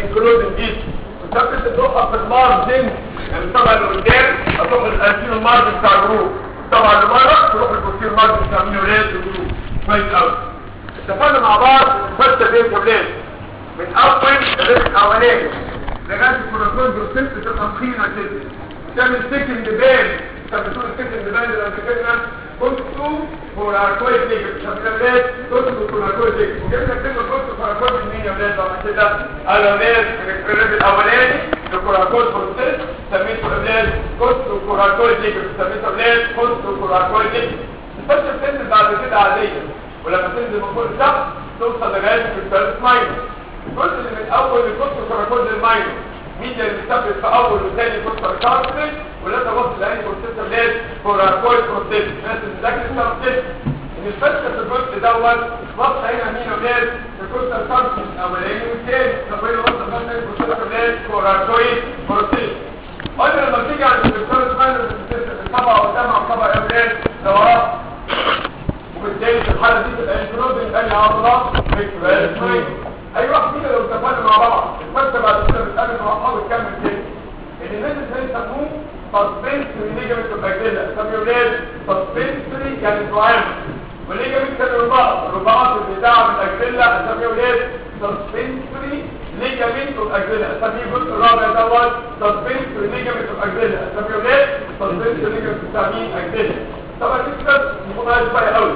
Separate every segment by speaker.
Speaker 1: انكلودنج دي وثبت الدقه في المارجن يعني طبعا لقدام هتروح الانتير المارجن بتاع الجروب طبعا لبره تروح البوستير مارجن بتاع مين ولاد الجروب كويس قوي اتفقنا مع بعض الفرشه بين ولاد من اول الريس الاولاني لغايه الكورتون بروسيس بتبقى تخينه كده تعمل سكند بان كانت بتقول سكند بان اللي قبل كده كنتوا كوراكويد ليجر شايفين يا ولاد كنتوا كوراكويد ليجر وجبنا كلمه كنتوا كوراكويد منين يا ولاد لما كده قالوا يا ولاد من الريس الاولاني الكوراكويد بروسيس سميته يا ولاد كنتوا كوراكويد ليجر سميته يا ولاد كنتوا كوراكويد ليجر الفرشه بتنزل بعد كده عاديه ولما تنزل من فوق لتحت توصل لغايه في الثالث ماينس الجزء اللي من اول الكتب كراكوز الماينس مين اللي بيثبت في اول وثاني كتب كارتريج ولا تبص لاني بروسيس ليه كوراكويد بروسيس الناس اللي ذاكرت الترتيب ان الفرشه في الجزء دوت بص هنا مين ولاد الكتب كارتريج الاولاني والثاني طب ايه بص مثلا الكتب ليه كوراكويد بروسيس قلنا لما تيجي عند الكتب ماينس الطبقه قدامها الطبقه يا ولاد لورا وبالتالي في الحاله دي تبقى انكلودنج اي عضله ميكروبال ماينس اي واحد فينا لو اتفقنا مع بعض الفرشه بعد كده بتقابل مع بعض وتكمل كده ان الناس اللي يسموه سسبنسوري ليجامنت اوف اجيلا سميوا ولاد سسبنسوري يعني دعام والليجامنت كان رباط الرباط اللي بيدعم الاجيلا سميوا ولاد سسبنسوري ليجامنت اوف اجيلا سميه الجزء الرابع دوت سسبنسوري ليجامنت اوف اجيلا سميوا ولاد سسبنسوري ليجامنت بتاع مين اجيلا طبعا دي كده مش شويه قوي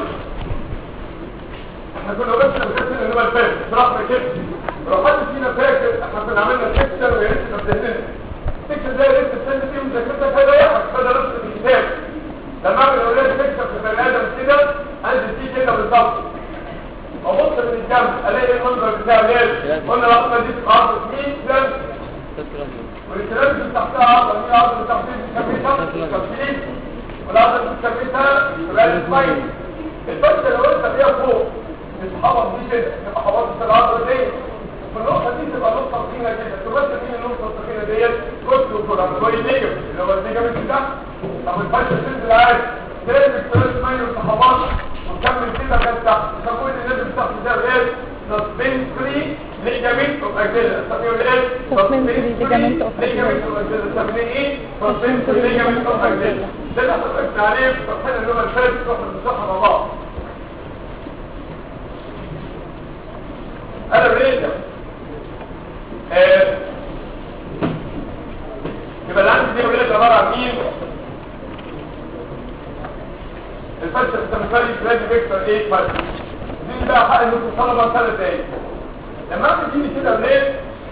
Speaker 1: احنا كنا بس بنحس ان هو الفاكر برغم كده لو حد فينا فاكر احنا كنا عملنا سيكشن ويا ريت نبهنا السيكشن ده يا ريت تستنى فيه مذاكرتك هيريحك هذا نفس الكتاب لما اعمل اولاد سيكشن في بني ادم كده انزل فيه كده بالظبط ابص من الجنب الاقي المنظر بتاع ولاد قلنا العظمه دي تبقى عظمه مين لازم والكلام اللي تحتها عظمه مين عظمه تحتها بنسميها تفصيل والعظمه بنسميها ولاد سباين الفرشه لو انت فيها فوق تتحفظ دي كده تبقى حفظت العضله دي في النقطه دي تبقى نقطه تخينه كده تبقى مين النقطه التخينه ديت كتله كوراكوي ليجمنت اللي هو الليجمنت ده طب الفرشه تنزل عادي تنزل ثلاث مايل وتحفظ وتكمل كده كده تحت تقول ان لازم تحت ده ايه سسبنسري ليجامنت اوف اجيلا سميه ايه
Speaker 2: Suspensory ligament of
Speaker 1: ليجامنت اوف اجيلا سميه ايه سسبنسري ليجامنت اوف اجيلا ده اللي هتفكر عليه في الصفحه اللي هو الفارس تروح المساحه مع بعض انا بريد آه. يبقى العندي دي بريد عباره عن مين الفرشه التمثالي كرادي فيكتور ايه فرشه دي بقى حق انكم طلبه ثلاث دقايق لما اعمل دي كده بريد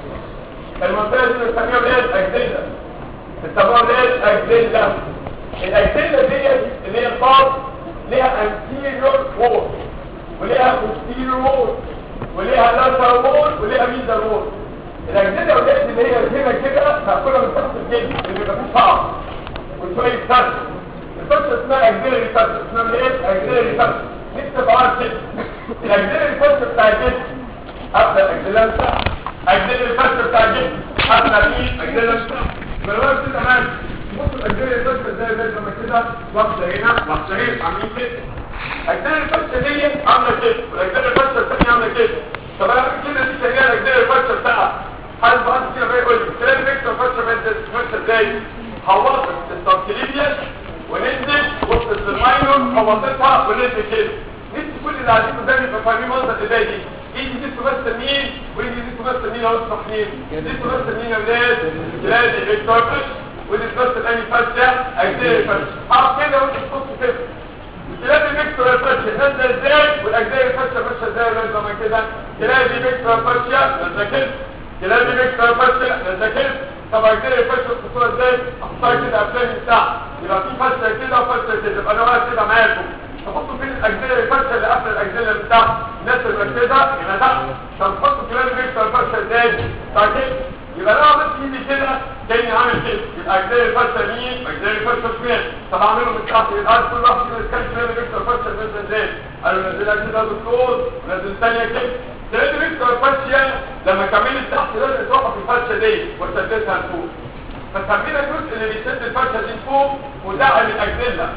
Speaker 1: المنطقه دي بنسميها بريد اجزيلا بنسموها بريد اجزيلا الاجزيلا ديت اللي هي الباص ليها anterior wall وليها posterior wall وليها لاتر وول وليها ميزر وول الاجزاء والجلد اللي هي هنا كده مأكولة من تحت الجلد اللي بيبقى فيه شعر وشوية فرش الفرشة اسمها اجزاء الفرش اسمها ايه؟ اجزاء الفرش لسه بعض كده الاجزاء الفرش بتاع الجلد ابدا الاجزاء بتاع اجزاء الفرش بتاع الجلد ابدا مين؟ اجزاء بتاع بالوقت كده ماشي بص الاجزاء الفرش ازاي زي لما كده واحدة هنا واحدة هنا عاملين كده اجزاء الفرشة دي عاملة كده والاجزاء الفرشة الثانية عاملة كده طب انا كده دي شغاله الاجزاء الفرشه بتاعها هل بقى كده بقى يقول لي كلام فيكتور فرشه بنت فرشه ازاي حوطت الترتيبيه وننزل وسط الماينور حوطتها وننزل كده نفسي كل اللي قاعدين قدامي يبقى فاهمين منظر ازاي دي ايدي دي تمثل مين وايدي دي تمثل مين اهو مين دي تمثل مين يا ولاد ولادي فيكتور فرشه ودي تمثل انهي فرشه اجزاء الفرشه حط كده وانت تبص كده تلاقي ميكتور الفرشة نازلة ازاي والاجزاء الفرشة فرشة ازاي ولا زي ما كده تلاقي ميكتور الفرشة نازلة كده تلاقي ميكتور الفرشة نازلة كده طب اجزاء الفرشة بتصورة ازاي احطها كده افلام بتاع يبقى في فرشة كده وفرشة كده يبقى انا واقف كده معاكم تحطوا فين الاجزاء الفرشة اللي قبل الاجزاء اللي بتاع الناس اللي كده يبقى تحت طب تحطوا كمان ميكتور الفرشة ازاي طيب كده يبقى انا عملت ايدي كده كاني عامل كده يبقى اجزاء الفرشه يمين اجزاء الفرشه شمال طب اعمله من تحت يبقى عارف كل واحد كده كان شمال بيكسر الفرشه نزل ازاي قالوا نزلها كده يا دكتور نزل ثانيه كده تلاقي بيكسر الفرشه لما كملت تحت لازم تروح في الفرشه دي وتسددها لفوق فسمينا الجزء اللي بيسد الفرشه دي لفوق ودعم الاجزله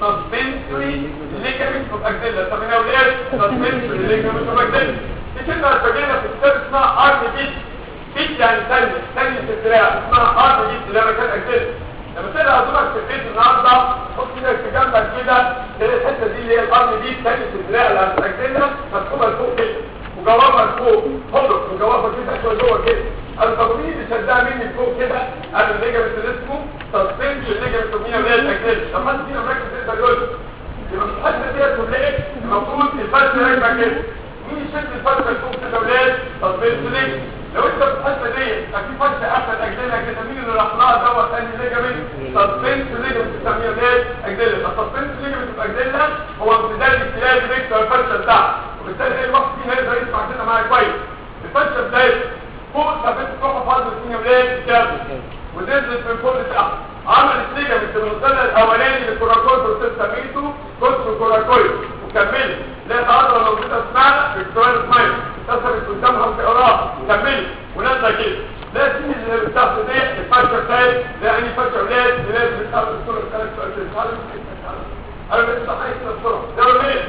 Speaker 1: سسبنسوري ليجامنت اوف اجزله سميناه ايه سسبنسوري ليجامنت اوف اجزله دي كلمه فاجئنا في كتاب اسمها ارم بيت بيت يعني ثانيه ثانيه في الدراع اسمها ارض دي اللي انا كان اكتب لما تلاقي هدومك في البيت النهارده حط ايدك في جنبك كده تلاقي الحته دي اللي هي الارض دي ثانيه في الدراع اللي هتاكلها مكتوبه لفوق كده وجوابها لفوق حضر وجوابها كده شويه جوه كده الفاضلين اللي شدها مني فوق كده قال الليجمنت اللي اسمه سسبنس الليجمنت مين اللي هي الاكتيف لما انت فينا مركز تقدر يقول يبقى مش حد فيها تقول المفروض الفرش راكبه كده مين يشد الفرشه لفوق كده ولاد سسبنس ليجمنت لو انت في الحته دي في فرشه قفل اجزله كده مين اللي راح لها دوت ثاني ليجمنت سسبنس ليجمنت بتسميها ايه اجزله السسبنس ليجمنت في اجزله هو امتداد الاختلاف بيكسر الفرشه بتاعته وبالتالي اي واحد فينا يقدر يسمع كده معايا كويس الفرشه بتاعته فوق ثبت تروح فاضل الدنيا ولاد كامل ونزلت من فوق لتحت عملت ليجمنت من الغدة الاولاني للكوراكويد وتسميته كوتس كوراكويد وكملت لا العضله موجوده اسمها فيكتوريال سمايل اتصلت قدامها وتقراها كملت ونازله كده لا دي اللي بتاخد دي الفرشه بتاعت لا اني فرشه ولاد لازم تتعرف الصوره بتاعت السؤال انا بس عايز الصوره ده ولا ايه؟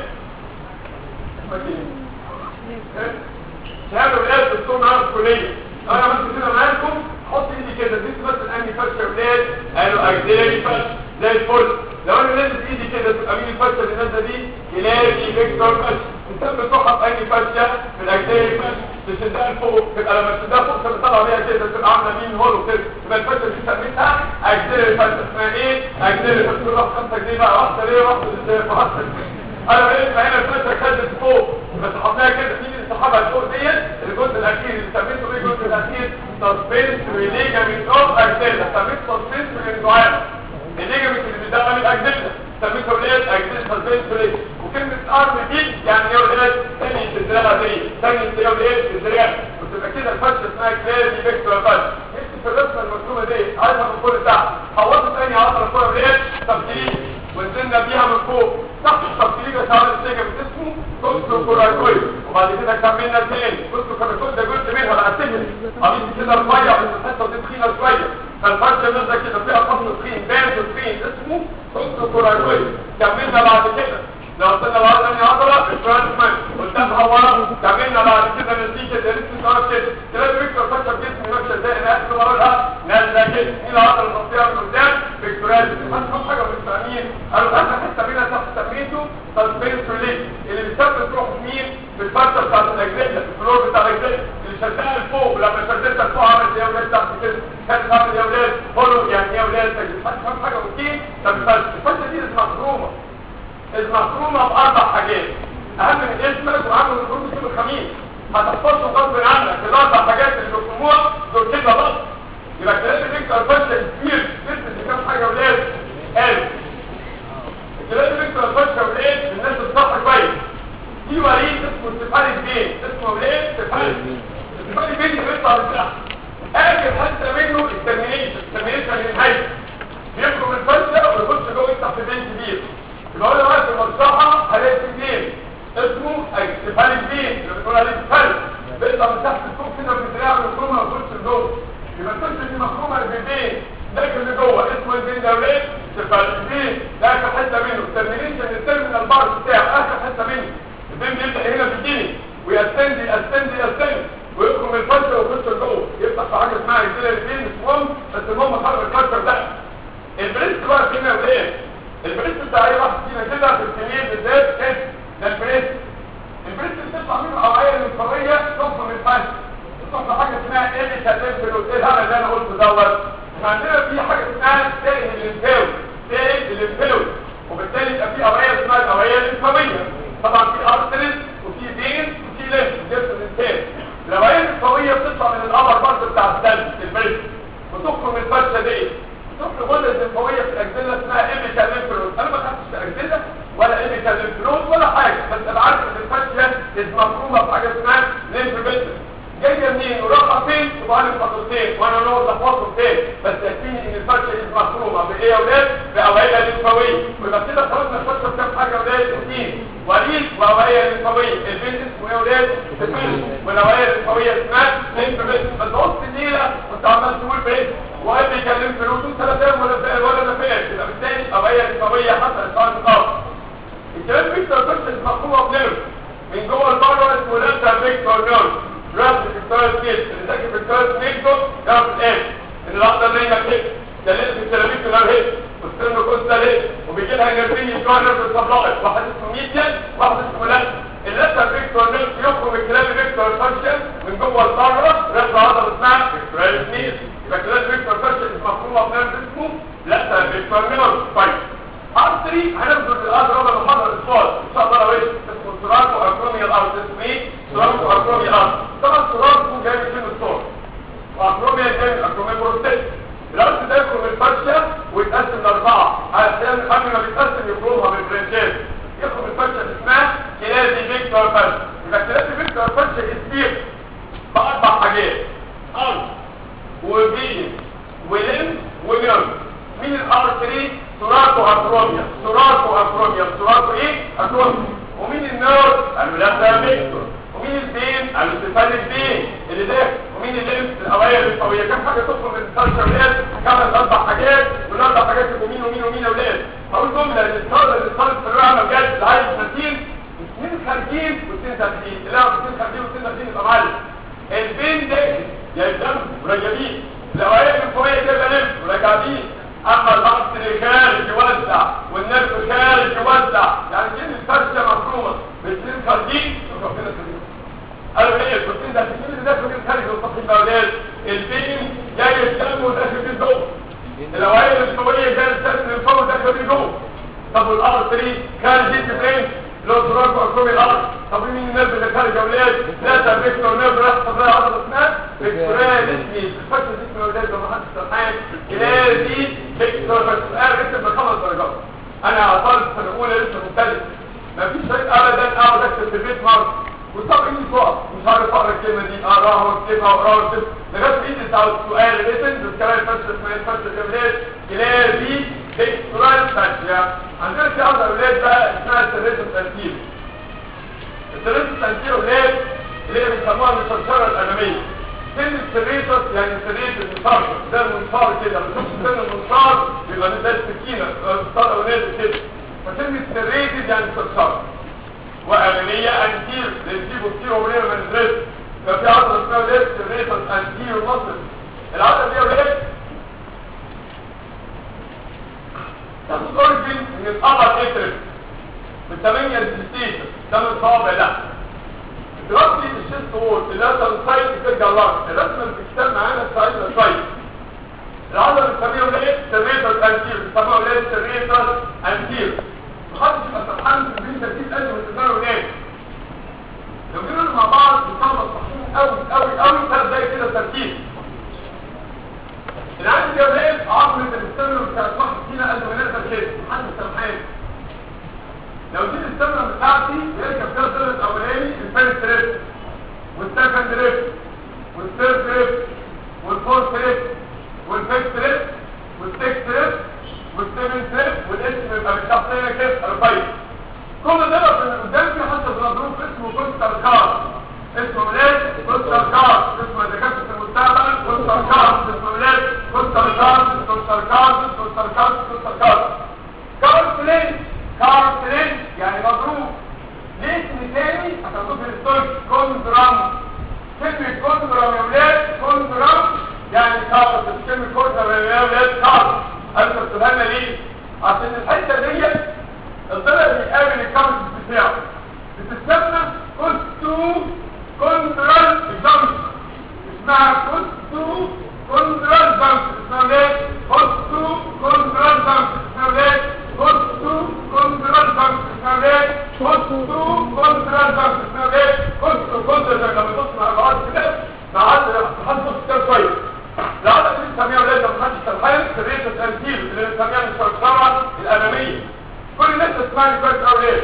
Speaker 1: شهاده ولاد الدكتور معانا في الكليه انا بس كده معاكم حط ايدي كده دي بس اني فرشه ولاد قالوا اجدلي فرشه زي الفل لو انا نزلت ايدي كده تبقى مين الفرشه اللي نازله دي يلاقي فيكتور فرشه انت بتروح في اني فرشه في الاجدلي فرشه تشدها لفوق تبقى لما تشدها فوق تبقى طالعه بيها كده تبقى عامله مين هولو كده تبقى الفرشه دي سميتها اجدلي فرشه اسمها ايه اجدلي فرشه تروح 5 جنيه بقى واحده ليه واحده ازاي فحصل انا بقيت هنا الفرشه خدت فوق بس حطيها كده مين اللي سحبها لفوق ديت الجزء الاخير اللي سميته ايه الجزء الاخير سسبنس ريليجامنت اوف اجدلة سميت سسبنس من دعاء الليجامنت اللي بيدعم الاجدلة سميته ولاد اجدلة سسبنس ريليج وكلمة ارم دي يعني ايه ولاد ثاني الدراع دي ثاني الدراع ولاد الدراع وتبقى كده الفرشه اسمها كلاري فيكتور فرشه انت في الرسمه المرسومه دي عايزها من فوق لتحت حوطت ثاني عضله فوق ولاد تبتيلي ونزلنا بيها من فوق تحت التبتيلي بس عملت ليجامنت اسمه كوستو كوراكويد وبعد كده كملنا تاني كوستو كوراكويد ده جزء منها بقى سهل قميص كده رفيع بس الحته دي تخينه شويه فالفرشه نازله كده فيها خط تخين بارد تخين اسمه كوستو كوراكويد كملنا بعد كده لو وصلنا بعد ثاني عضله الترانسمان قدامها ورا كملنا بعد كده نتيجه الريسك صار كده كده فيكتور فرشه جسمي ماشيه زي انا اخر مره نازله كده دي العضله المنطقه من قدام فيكتورال اهم حاجه من التامين قالوا اخر حته منها تحت سميته سسبنس ريليز اللي بيثبت روح مين بالفرشه بتاعت الاجزاء الفلور بتاع الاجزاء اللي شدها لفوق ولما شدتها لفوق عملت ايه يا ولاد تحت كده كانت عملت ايه يا ولاد فولو يعني ايه يا ولاد اهم حاجه روتين طب الفرشه دي اسمها مخرومه المخرومه باربع حاجات اهم من اسمك واهم من خروج يوم الخميس هتحفظه غصب عنك الاربع حاجات اللي بيخرموها دول كده بس يبقى كلام الفكره الفرشه كتير ست كام حاجه ولاد قالوا الكلام الفكره الفرشه ولاد الناس بتصحى كويس في وليد اسمه استفاري الدين اسمه ولاد استفاري استفاري الدين بيطلع لتحت اخر حته منه الترمينيشن الترمينيشن للنهايه بيخرج الفرشه ويخش جوه يفتح في بين كبير يبقى انا واقف في المصلحه هلاقي اثنين اسمه استفال الدين اللي بنقول عليه استفال بيطلع من تحت الفوق كده في الدراع مخرومه ويخش لجوه يبقى الفرشه دي مخرومه البيبين لكن اللي جوه اسمه البين ده وليه استفال الدين ده اخر حته منه الترمينيشن الترمينال بار بتاعه اخر حته منه البين بيبدا هنا في الدين ويستندي يستندي يستندي ويدخل من الفرشه ويخش لجوه يفتح في حاجه اسمها رجاله الدين مش مهم بس المهم خرج الفرشه ده البريست بقى فينا وليه البريست بتاع اي واحد فينا كده في الكمية بالذات كده ده البريست البريست بتطلع منه اوعيه المنطقيه تخرج من الفن تخرج حاجه اسمها ايه تدبر ايه الهبل اللي انا قلته دوت احنا عندنا في حاجه اسمها سائل الليمفاوي سائل الليمفاوي وبالتالي يبقى في اوعيه اسمها الاوعيه الليمفاويه طبعا في ارتريز وفي فين وفي ليمف جسم الانسان الاوعيه الليمفاويه بتطلع من الابر بارت بتاع الثلج البريست وتخرج من الفرشه دي تخرج غده الليمفاويه في الاجزله اسمها ايبيكال ليمفنود انا ما خدتش اجزله ولا ايبيكال ليمفنود ولا حاجه بس انا عارف ان الفاشيه مفرومه في حاجه اسمها ليمف فيسل جايه منين وراحه فين تبقى لي خطوتين وانا نقعد احفظهم فين بس يكفيني ان الفاشيه دي مفرومه بايه يا اولاد باوعيه ليمفاويه ويبقى كده خلصنا الفاشيه بكام حاجه يا اولاد اثنين وليد واوعيه ليمفاويه البنت اسمه ايه يا اولاد فيسل والاوعيه الليمفاويه اسمها ليمف فيسل بس وسط الليله كنت عمال تقول بايه وقال بيكلم في الوجود ثلاثة ولا فئة ولا نفئة يبقى بالتالي قضية قضية حصلت سؤال مقاطع الكلام فيكتور فيكتور مفهومة بنيرف من جوه البره اسمه لانتا فيكتور نيرف راس في الثالث ميل اللي ذاكر في الثالث ميل يعرف ايه ان الاخضر زي ما كده ده لسه السيراميك ده اهي والسيراميك كوست ده اهي وبيجي لها نيرفين يتوه نيرف سبلاي واحد اسمه ميديان واحد اسمه لاتر اللاتر فيكتور نيرف يخرج من خلال فيكتور فانكشن من جوه البره رحله عضله اسمها فيكتورال نير يبقى خلال فيكتور فانكشن مفهومه بنيرف اسمه لاتر فيكتور نيرف طيب ار 3 هنبذل الارض ربع محاضره السؤال ان شاء الله لو ايه اسمه سورانكو اكروميا الارض اسمه ايه سورانكو اكروميا الارض طبعا سورانكو جاي من كلمه سور واكروميا جاي من اكروميا بروستيت الارض ده يدخل من الفرشه ويتقسم لاربعه عشان قبل ما بيتقسم يفرمها بالبرنشات يدخل من الفرشه اللي اسمها كلاسي فيكتور فرشه يبقى كلاسي فيكتور فرشه اسبير باربع حاجات ارض وبين ولم ونيرف مين الار 3 سوراتو اكروميا سوراتو اكروميا سوراتو ايه اكروميا ومين النيرف الملاتة فيكتور ومين البين الاستفال البين اللي ده ومين الليمف الاوائل القويه كم حاجه تدخل من السلسله ولاد كمان اربع حاجات والاربع حاجات يبقوا مين ومين ومين يا ولاد هقول جمله للصاله اللي صارت في الرعمه بجد اللي عايز 30 اثنين خارجين واثنين داخلين اللي هو اثنين خارجين واثنين داخلين يبقى معلم البين ده يا الدم وراجعين الاوائل القويه كده ليمف وراجعين اما الضغط اللي خارج يوزع والنرف خارج يوزع يعني كل الفرشه مفرومه باثنين خارجين شوف ربنا سبحانه قالوا ايه البروتين ده البروتين اللي داخل من خارج الصحي الاولاد البين جاي الدم وداخل من جوه الاوائل القويه جاي الدم من فوق وداخل من جوه طب والار 3 خارج البرين لو تراكوا اكرومي الارض طب مين النرف اللي خارج يا اولاد ثلاثه فيكتور نيرف راح تطلع عضله اسمها فيكتورال اسمي الفكره دي اسمها اولاد لما حد سرحان كلاسي فيكتور فيكتورال ركب بخمس درجات انا اعطال السنه الاولى لسه مبتدئ مفيش شيء ابدا اقعد اكتب في البيت مره وطبعا اني فوق مش عارف اقرا الكلمه دي اقراها واكتبها واقراها واكتبها لغايه ما ايدي تعود سؤال ريتن بالكلام الفرشه اسمها الفرشه الاولاد كلاسي فيكتورال فاشيا عندنا في ارض اولاد بقى اسمها السريت التنسيق السريت التنسيق اولاد اللي هي بيسموها المشرشره الاماميه سن السريتس يعني سريت المنصار ده المنصار كده لما تشوف سن المنصار بيبقى ده السكينه المنصار اولاد كده فسن السريتس يعني مشرشره واماميه انتير للجيب كتير ومنين من الدريس ففي عضله اسمها اولاد سريتس انتير مصر العضله دي اولاد تاخد اوريجين من الابر اترس من 8 للستيشن ده من صوابع ده دلوقتي الشيست وول اللي هو سايد ترجع لورا الرسمه اللي بتكتب معانا سايد سايد العضله اللي بنسميها ولاد سريتر انتير بنسميها ولاد سريتر انتير محدش يبقى فرحان في بين ترتيب قلب من الدماغ ولاد لو جينا مع بعض بنطلع صحيح قوي قوي قوي ثلاث دقايق كده تركيز العين دي ولاد عظمه الاستمر بتاعت واحد فينا قد ما نقدر كده محدش سامحان لو دي الاستمر بتاعتي يركب فيها الثلث الاولاني الفيرست ريب والسكند ريب والثيرد ريب والفورث ريب والفيفث ريب والسكس ريب والسيفنث ريب والاسم يبقى بالتحتيه كده رفيع كل ده لو كان قدام في حتى بنضرب اسمه كونستر كار اسمه ولاد كونستر كار اسمه دكاتره المستقبل كونستر كار اسمه ولاد كونستر كار كونستر كار كونستر كار كونستر كار كار فلين كار فلين يعني مضروب ليه اسم تاني هتاخدوه في الستورج كوندرام كلمة كوندرام يا ولاد كوندرام يعني كار بس كلمة كوندرام يا ولاد كار انت بتفهمنا ليه عشان الحتة ديت الضلع بيقابل الكامس بتاعه بتستثنى كوستو كوندرال جامس اسمها كوستو كوندرال جامس اسمها ايه كوستو كوندرال جامس اسمها ايه كوستو كوندرال جامس اسمها ايه كوستو كوندرال جامس اسمها ايه كوستو كوندرال جامس لما تبص مع بعض كده تعال حد بص كده كويس العادة اللي بنسميها ولاد لما حدش تلحين سرية التنزيل اللي بنسميها المشرشرة الأمامية كل الناس تسمعني كويس قوي ليه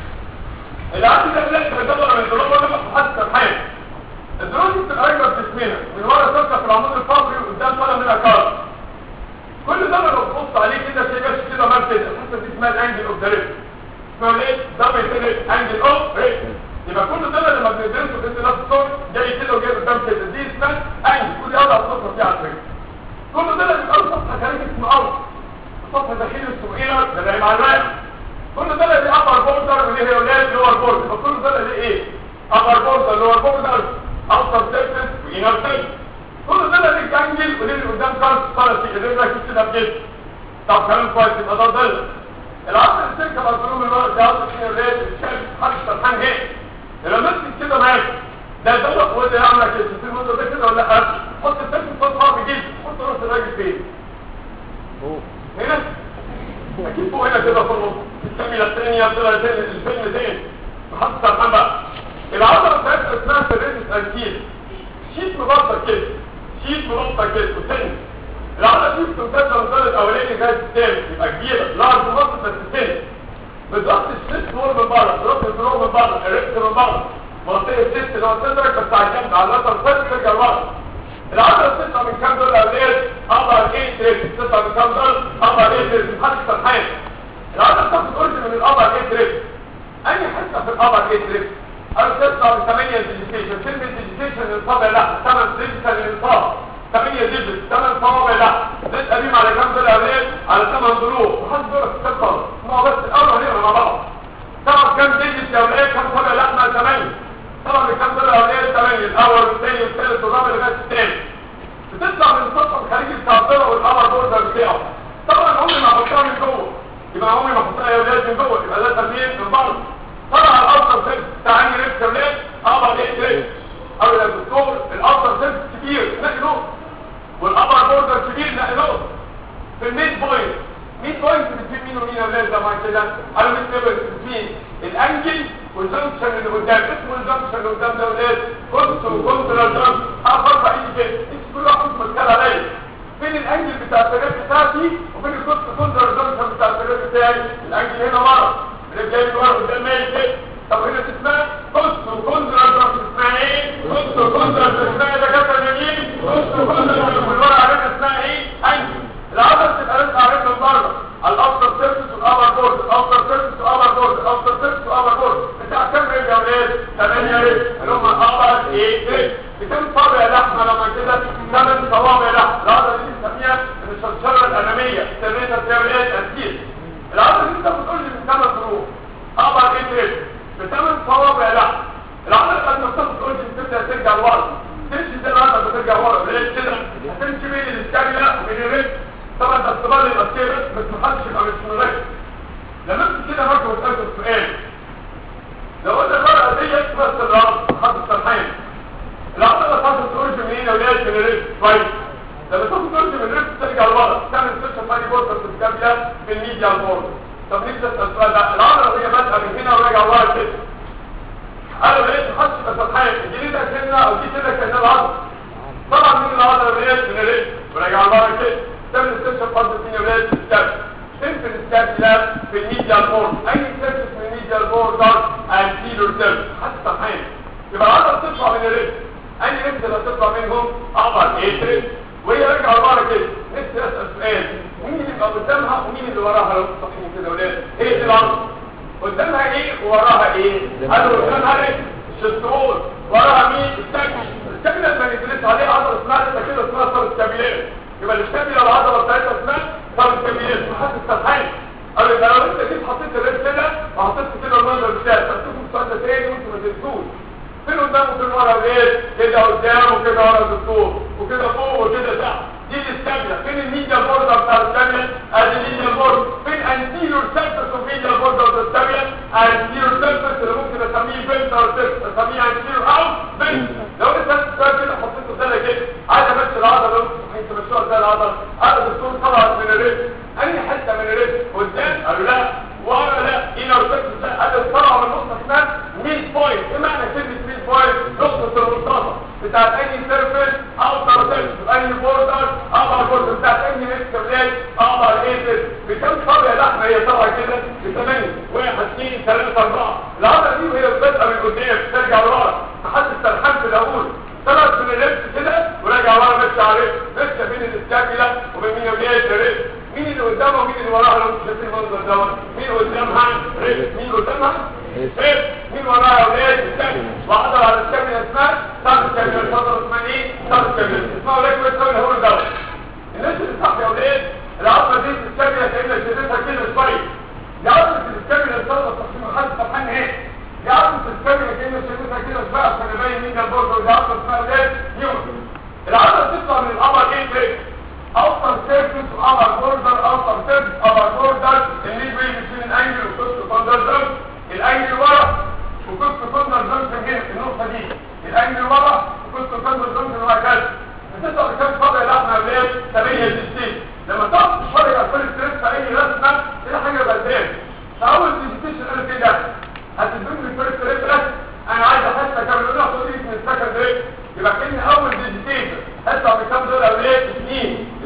Speaker 1: العادة ده بنلاقي بتدور من الدروب ولا محدش تلحين الدروب دي بتبقى راكبة في جسمنا من ورا تركب في العمود الفقري وقدام طالع منها كار كل ده لما تبص عليه كده شيء بس كده مال كده الحته دي اسمها الانجل اوف ذا ريست اسمها ايه؟ ده بيتقال انجل اوف ريست يبقى كل ده لما بندرسه في الله الصوت جاي كده وجاي قدام كده دي اسمها انجل كل يلا الصفحه فيها على فكره كل ده لما بيبقى صفحه خارج اسمه ارض الصفحه داخلي اسمه ايه ده زي معلومات كل ده اللي ابر بوردر واللي هي ولاد لور بوردر فكل ده اللي ايه ابر بوردر لور بوردر اوتر سيرفيس وانر سيرفيس كل ده اللي الجنج قولي لي قدام كارت ثلاثي الرجل اكيد كده بجد طب كلام كويس يبقى ده ضل العصر السلكه مظلوم الوقت ده عصر فيه الريت الشاب محدش فرحان هيك لما مسك كده معاك ده دوت وده يعمل كده في الموضوع ده كده ولا لا حط السلك في صفحه بجد حط راس الراجل فين هنا اكيد فوق هنا كده في النص الكاميرا الثانيه طلع تاني الفيلم تاني محدش فرحان بقى العضله بتاعتها اسمها سيريتس انكيل شيت مبطل كده شيت مبطل كده وتاني العضله دي بتمتد للمثال الاولاني جاي الثاني يبقى كبيره لارج مصر بس تاني بالظبط الست نور من بره بالظبط النور من بره الريكت من بره منطقه الست اللي هو صدرك بس على الجنب على اللاتر سيرك ترجع لورا العضله بتطلع من كام دول اولاد ابر ايه تريك بتطلع من كام دول ابر ايه تريك محدش فرحان العضله بتاخد اورج من الابر ايه تريك اي حته في الابر ايه تريك او تطلع من 8 ديجيتيشن كلمه ديجيتيشن للصابع لا 8 ديجيتال للصابع 8 ديجيت 8 صوابع لا ده قديم على كام دول اولاد على 8 ضلوع محدش بيقرا كتاب خالص ما بس الاول هنقرا مع بعض طبعا كام ديجيت يا اولاد كام صابع لا ما 8 طبعا كام دول اولاد 8 الاول والثاني والثالث والرابع لغايه الثاني بتطلع من السطح الخارجي بتاع الضلع والقمر بوردر بتاعه طبعا عمري ما احطها من جوه يبقى عمري ما احطها يا اولاد من جوه يبقى ده تمرين من بره طبعا الافضل سيلف تعاني ريت كمان ابر ايه ريت او يا دكتور الافضل سيلف كبير نقي نقط والابر بوردر كبير نقي نقط في الميد بوينت ميد بوينت بتبين مين ومين يا اولاد زي ما كده انا متبر بتبين الانجل والجنكشن اللي قدام اسمه الجنكشن اللي قدام ده اولاد كنت وكنت للجنكشن افرق ايدي كده انت كل واحد متكل عليا فين الانجل بتاع السرير بتاعتي وفين الكنت كنت الجنكشن بتاع السرير بتاعي الانجل هنا ورا الرجال ورا قدام مايل كده طب هنا تسمع كنت وكنت للجنكشن اسمها ايه كنت وكنت اسمها ده كابتن يمين كنت وكنت والورا عرفنا اسمها ايه انجل العضله تبقى لسه عارفها من بره الافضل سيرفيس والابر بورد الافضل سيرفيس والابر بورد الافضل سيرفيس والابر بورد بتاع كام رجل يا ولاد 8 رجل اللي هم الابر 8 رجل بكام صابع لحمه لما كده 8 صوابع لحمه العضله دي بنسميها الشرشره الاماميه سميتها التمرينات اسير العضله دي انت بتقول لي من 8 ظروف ابر 8 رجل بثمان صوابع لحمه العضله قد ما بتاخد تقول لي بتبدا ترجع لورا تمشي زي العضله بترجع ورا ليه كده هتمشي بين الاسكابيلا وبين الرجل طبعا ده اختبار يبقى كده بس محدش يبقى مش مركز لما انت كده برضه بتسال السؤال لو قلنا الورقه ديت بس الراس حد السرحان العضله تاخد تورج منين يا ولاد من الرجل كويس لما تاخد تورج من الرجل ترجع لورا تعمل سيشن ماني بورتر في السكابيلا في الميديا بورد طب ليه تسال السؤال ده العضله وهي بادئه من هنا وراجعه لورا كده انا لقيت محدش يبقى سرحان دي ده كده او دي كده كانها العضله طبعا مين العضله ديت من الرجل وراجعه لورا كده تعمل سيرش فرض الدنيا ولاد الستاب فين في الستاب لا في الميديا بورد اي سيرش في الميديا بورد انتيلور سيرش حتى صحيح يبقى العضله تطلع من الرجل اي رجل اللي تطلع منهم اقدر ايه وهي راجعه لورا كده نفسي اسال سؤال مين اللي يبقى قدامها ومين اللي وراها لو صحيح كده ولاد ايه دي العضله قدامها ايه ووراها ايه قالوا قدامها ايه الشطور وراها مين السكن السكن لما نزلت عليه عضله اسمها كده اسمها صار السبيلات يبقى الكاميرا العضله بتاعتها اسمها صار الكاميرات محدش سرحان قالوا يبقى لو انت جيت حطيت الريد كده وحطيت كده المنظر بتاعك تكتبوا السؤال ده تاني وانتوا ما تنسوش فين قدام وفين ورا ايه كده قدام وكده ورا الدكتور وكده فوق وكده تحت دي الكاميرا فين الميديا بوردر بتاع الكاميرا ادي الميديا بورد فين انتيريور سيرفيس اوف ميديا بوردر بتاع الكاميرا انتيريور سيرفيس اللي ممكن اسميه فلتر سيرفيس اسميه انتيريور او فلتر لو انت السؤال كده حطيته ده كده عايز امشي العضله لو انت مشوها زي العضله قال الدكتور طلعت من الرجل اي حته من الرجل قدام قالوا لا ورا لا انر سيرفيس قال طلع من نقطه اسمها ميد بوينت ايه معنى كلمه ميد بوينت نقطه المنتصف بتاعت اي سيرفيس اوتر سيرفيس اي بوردر ابر بوردر بتاعت اي ميكس بلاي ابر ايفل بكم طابع لحمه هي طالعه كده بثمانيه واحد اثنين ثلاثه اربعه العضله دي وهي بادئه من قدام ترجع لورا محدش سرحان في الاول طلعت من اللبس كده وراجع ورا ماشي عليه ماشيه بين الاستاكيلا وبين مين وبين الريس مين اللي قدامها ومين اللي وراها لو انتوا شايفين المنظر دوت مين قدامها ريس مين قدامها ريس مين وراها ولاد الثاني وعضل على الكاميرا اسمها صار الكاميرا الفضل اسمها ايه صار الكاميرا اسمها ولاد كويس قوي الهول دوت الناس اللي صح يا ولاد العظمه دي الكاميرا كانها شدتها كده شويه دي عظمه الكاميرا الفضل تصميم حد فرحان ايه دي عظمه الكاميرا كانها شدتها كده شويه عشان يبين مين ده البورد ودي عظمه اسمها ولاد نيوم العضله بتطلع من القمر ايه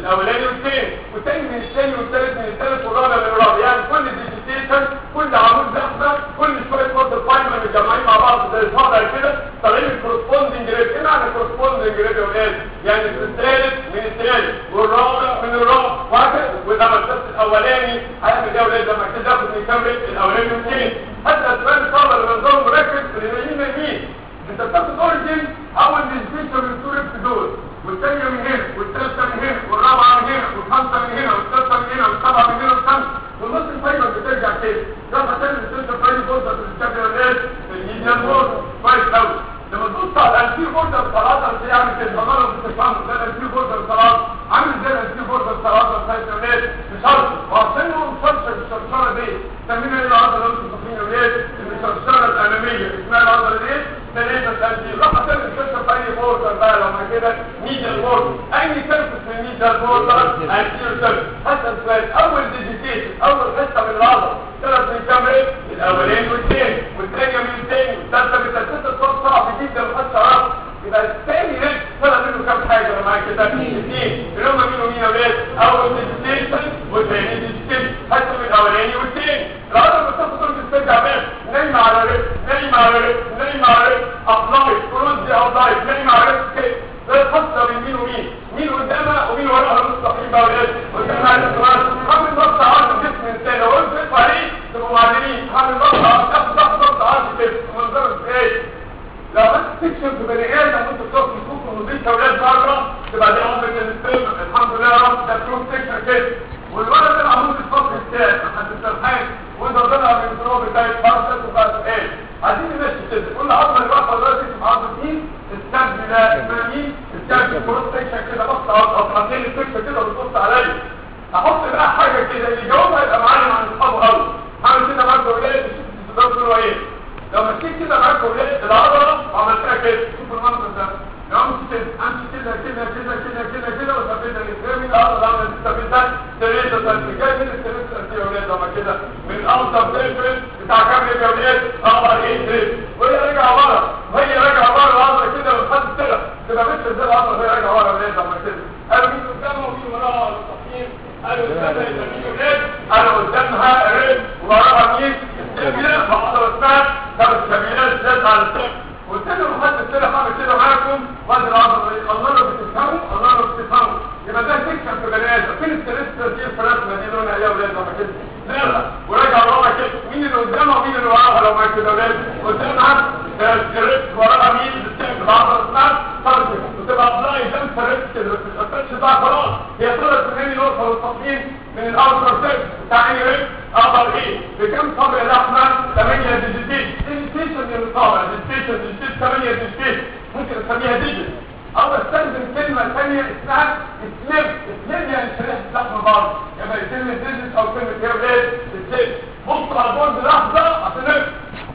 Speaker 1: الاولاني والثاني والثاني من الثاني والثالث من الثالث والرابع من الرابع يعني كل ديجيتيشن كل عمود زحمه كل شويه مصدر فاينل متجمعين مع بعض زي الصابع كده طالعين الكورسبوندنج ريت ايه معنى الكورسبوندنج ريت يا ولاد يعني الثالث من الثالث والرابع من الرابع وهكذا وده الشخص الاولاني هيعمل ده يا ولاد لما كده ياخد من كام ريت الاولاني والثاني حتى اسباب الصابع اللي بنظام مركز اللي يمين يمين انت بتاخد اوريجين اول ديجيتيشن من التو ريت دول والثانية من هنا والثالثة من هنا والرابعة من هنا والخامسة من هنا والسادسة من هنا والسابعة من هنا والخامسة والنص الفايبر بترجع تاني ده هتعمل السنتر فايبر بوردر في الشكل الناس في الميديان بوردر كويس قوي لما تبص على الانتير بوردر بصراحة زي عامل كده بغلط بتفهمه ده الانتير بوردر بصراحة عامل زي الانتير بوردر بصراحة بتاعت الناس بشرط وعشان هو مشرشر الشرشرة دي سمينا ايه العضلة اللي انتوا فاكرين يا ولاد الشرشرة الأمامية اسمها العضلة دي ثلاثة الانتير راح تعمل السنتر فايبر بوردر بقى لما كده ميديال بوردر اي سيرفس من ميديال بوردر انتير سيرفس حتى السؤال اول ديجيتيشن اول حته من العضله ثلاث من كام ريت الاولاني والثاني والثانيه من الثاني والثالثه من الثالثه الصوت صعب جدا محدش عرف يبقى الثاني ريت طلع منه كام حاجه لو معاك كده اثنين اللي هم مين ومين يا ولاد اول ديجيتيشن والثاني ديجيتيشن حتى من الاولاني والثاني العضله بتاخد دور بترجع بقى نايمه على ريت نايمه على ريت نايمه على ريت ابلاي كروز دي ابلاي نايمه على ريت كده ده الخاصه بين مين ومين مين قدامها ومين وراها المستقيم بقى ولاد قدامها الاسرار حامل ضغط عرض جسم الانسان لو انت تدفع عليه تبقوا معلمين حامل ضغط عرض تاخد ضغط ضغط عرض كده منظر ايه لو انت تكشف في بني ادم وانت بتقف في الكوكو ونضيف اولاد بره تبقى دي عمرك السلم الحمد لله يا رب ده تروح تكشف كده والولد ده عمود الفصل الثاني حتى التلحين وانت طلع من الدروب بتاعت فرصة وبقى ايه عايزين نمشي كده كل عظمه اللي واقفه دلوقتي في عظمه مين السبب ده اسمها مين السبب كروس سيكشن كده بص على اطرافين السكه كده بتبص عليا احط بقى حاجه كده اللي جاوبها يبقى معلم عن اصحابه قوي هعمل كده معاك ولاد شوف الصدار ايه لو مشيت كده معاك ولاد العضله وعملتها كده شوف المنظر ده لو مشيت كده امشي كده كده كده كده كده كده وثبتها الاسلامي العضله عملت تثبتها ثلاثه ثلاثه جاي من الثلاثه يا ولاد لما كده من الاوسط ديفرنس بتاع كام يا ولاد اقدر ايه تريد وهي راجعه ورا وهي راجعه ورا العضله كده لحد كده تبقى مثل زي العضله وهي راجعه ورا ولاد لما كده قالوا مين قدامها ومين وراها المستقيم قالوا قدامها يمين ولاد قالوا قدامها ريد وراها مين السبيلات فعضله اسمها طب السبيلات زاد على السبب قلت له محدد كده هعمل كده معاكم وادي العضله ايه الله لو بتفهموا الله لو بتفهموا يبقى ده تكشف في بني ادم فين الثلاثه دي الفلاسفه دي لونها ايه يا ولاد لما كده لا وراجع ورا كده مين اللي قدامها ومين اللي وراها لو ما كده ولاد قدامها الريست وراها مين بتعمل العضله اسمها فرد وتبقى ابلاي دم فرد كده ما بتتقطعش بقى خلاص هي طلعت من هنا نقطه والتصميم من الاوتر سيرف بتاع اني ريست اقدر ايه بكم صبع اللحمه 8 ديجيتيشن ديجيتيشن من الصابع ديجيتيشن ديجيتيشن 8 ديجيتيشن ممكن اسميها ديجيت او استخدم كلمه ثانيه اسمها سليب سليب يعني شريحه لحم بعض يبقى كلمه ديجيت او كلمه هي ولاد سليب بص على البورد لحظه عشان نفهم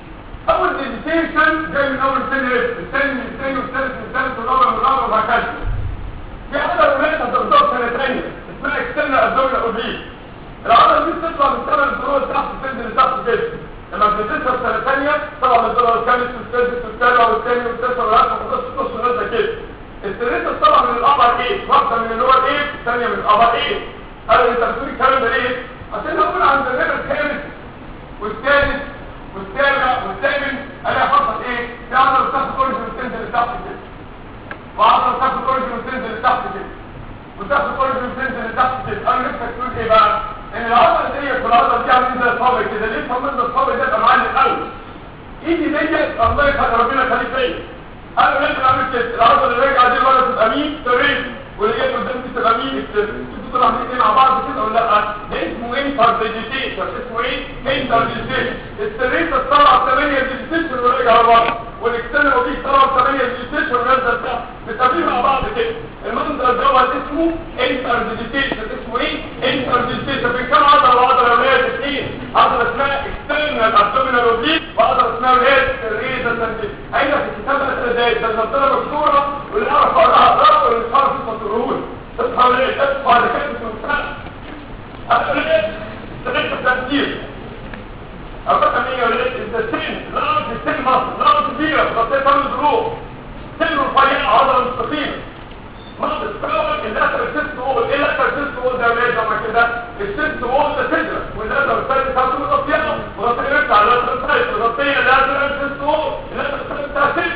Speaker 1: اول ديجيتيشن جاي من اول سن الثاني من الثاني والثالث من الثالث والرابع من الرابع وهكذا في عضله ولاد هتضرب سنه ثانيه اسمها اكسترنال ابدومينال اوبليك العضله دي بتطلع من ثمان الدروع تحت السن اللي تحت كده لما بتدرسها في سنه ثانيه طبعا الدروع الخامس والسادس والسابع والثاني والتاسع والعاشر والحداشر والنص نازله كده الثلاثه طبعا من الابر ايه واحده من اللور ايه الثانيه من الابر ايه قالوا انت بتقول الكلام ده ليه عشان نقول عند الليفل الخامس والثالث والسابع والثامن الاقي حصل ايه في عضله بتاخد كورج وتنزل لتحت كده وعضله بتاخد كورج وتنزل لتحت كده وتاخد كورج وتنزل لتحت كده انا نفسك تقول ايه بقى ان العضله دي في العضله دي عامله زي الصابع كده ليه صممنا الصابع ده يبقى معلم قوي ايدي ديت الله يخلي ربنا يخليك فيا انا لازم اعمل كده العضله اللي راجعه دي الولد تبقى مين تريد واللي جاي قدامك تبقى مين انتوا طبعا الاثنين مع بعض كده ولا لا ده اسمه انتر ديجيتيشن اسمه ايه انتر ديجيتيشن السريت طلع 8 ديجيتيشن وراجع لورا والاكسترنال ودي طلع 8 ديجيتيشن ونزل تحت بتسميه مع بعض كده المنظر دوت اسمه انتر ديجيتيشن اسمه ايه انتر ديجيتيشن بين كام عضله وعضله ولاد اثنين عضله اسمها اكسترنال ابدومينال اوبليك وعضله اسمها ولاد الريزا سنتين ايوه في الكتاب ده ده ده المنطقه مشهوره واللي اعرف اقراها اقراها واللي مش عارف يفسروه تصحى ليه تصحى على كده في المستقبل هذا ليه تغير التفكير الرقم ايه يا ولاد انت سن لا سن مصر لا كبيره غطيت عن الظروف سن رفيع عضله مستقيمه مصر تتكون الاثر السيست هو ايه الاثر الست وول تدرس واللازم الثاني بتاعته مغطيه مغطيه يرجع على اللازم الثاني مغطيه لازم الست وول اللازم الثاني بتاع ست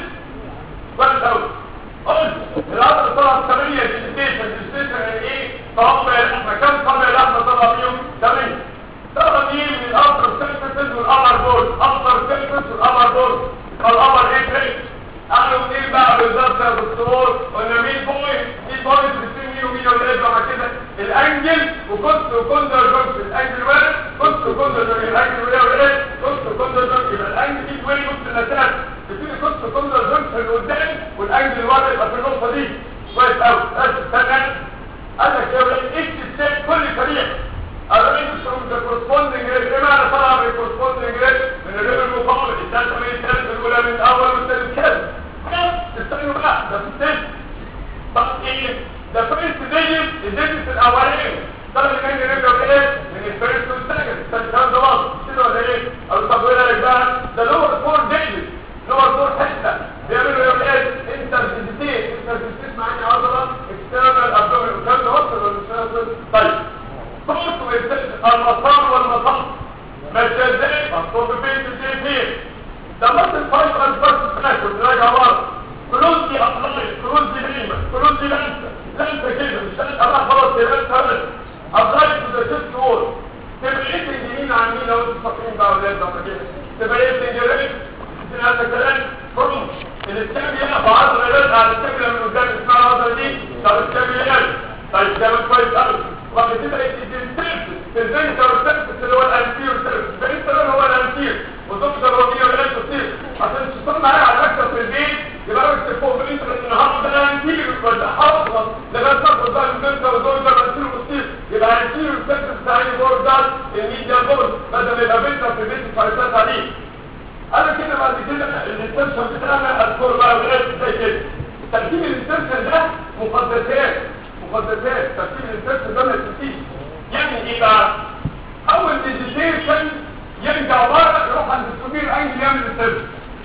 Speaker 1: كويس قوي قلت العضله طلع 8 ديجيتيشن ديجيتيشن يعني ايه طبع اللحمه كم طبع اللحمه طلع فيهم 8 طلع مين من الابر سيرفيسز والابر بول ابر سيرفيس والابر بول الابر ايه بريك قالوا ايه بقى بالظبط يا دكتور قلنا مين بوينت مين بوينت بين مين ومين ولا مع كده الانجل وكنت وكوندر جونز الانجل وين كنت وكوندر جونز الانجل وين وين كنت وكوندر جونز يبقى الانجل دي وين نص الاساس بتيجي كنت وكوندر جونز اللي قدام والانجل ورا يبقى في النقطه دي كويس قوي بس استنى قال لك يا ولاد اكتب ستيب كل فريق arrange from the corresponding rate ايه معنى طبعا من corresponding rate من الريب المقابل الثالثة من الثالث الأولى من الأول والثالث كذا استنوا بقى ده في الثالث طب ايه ده فيرست ديجيت الديجيت الأولاني طب اللي كان يرجع بايه من الفيرست والسكند الثالث كان ده واضح كده ولا ايه او طب ايه لك بقى ده لور فور ديجيت لور فور حته بيعملوا ايه انت ديجيتين انت ديجيتين معايا عضله اكسترنال ابدومين وكان ده وصل ولا مش وصل طيب صوت المسار والمصار ماشي ازاي مصوب فين تجي فين ده بس الفايت بس تاكل راجع ورا كلوز دي اطلال كلوز دي نيمه كلوز دي لانسه لانسه كده مش انا خلاص يا لانسه بس ابلاي تو ذا سيت وول تبقى ايه يمين عن مين لو انتوا فاكرين بقى ولا ده كده تبقى ايه تنجرين هذا كلام فروم الاسكاب يقف عضله يرجع على السكله من قدام اسمها العضله دي طب الاسكاب يقف طيب ده كويس قوي وبعد كده الانترسس الفنتر سيرفس اللي هو الانتير سيرفس الفنتر هو الانتير والدكتور هو فيه ولا تصير عشان تشتغل معايا على المكتب في البيت يبقى لك تفوق بالانتر النهارده ده الانتير ولا حافظه لغايه تاخد بقى الفنتر ودول ده الانتير والتصير يبقى الانتير سيرفس بتاع البورد ده الميديا بورد بدل ما يبقى فنتر في البيت فايتات عليه انا كده بعد كده الانترشن بتاعنا اذكر بقى ولاد زي كده ترتيب الانترشن ده مقدسات مقدسات ترتيب الانترشن ده ما يتنسيش يعني ايه بقى اول ديجيتيشن يرجع ورا يروح عند السوبير انجل يعمل السيرفس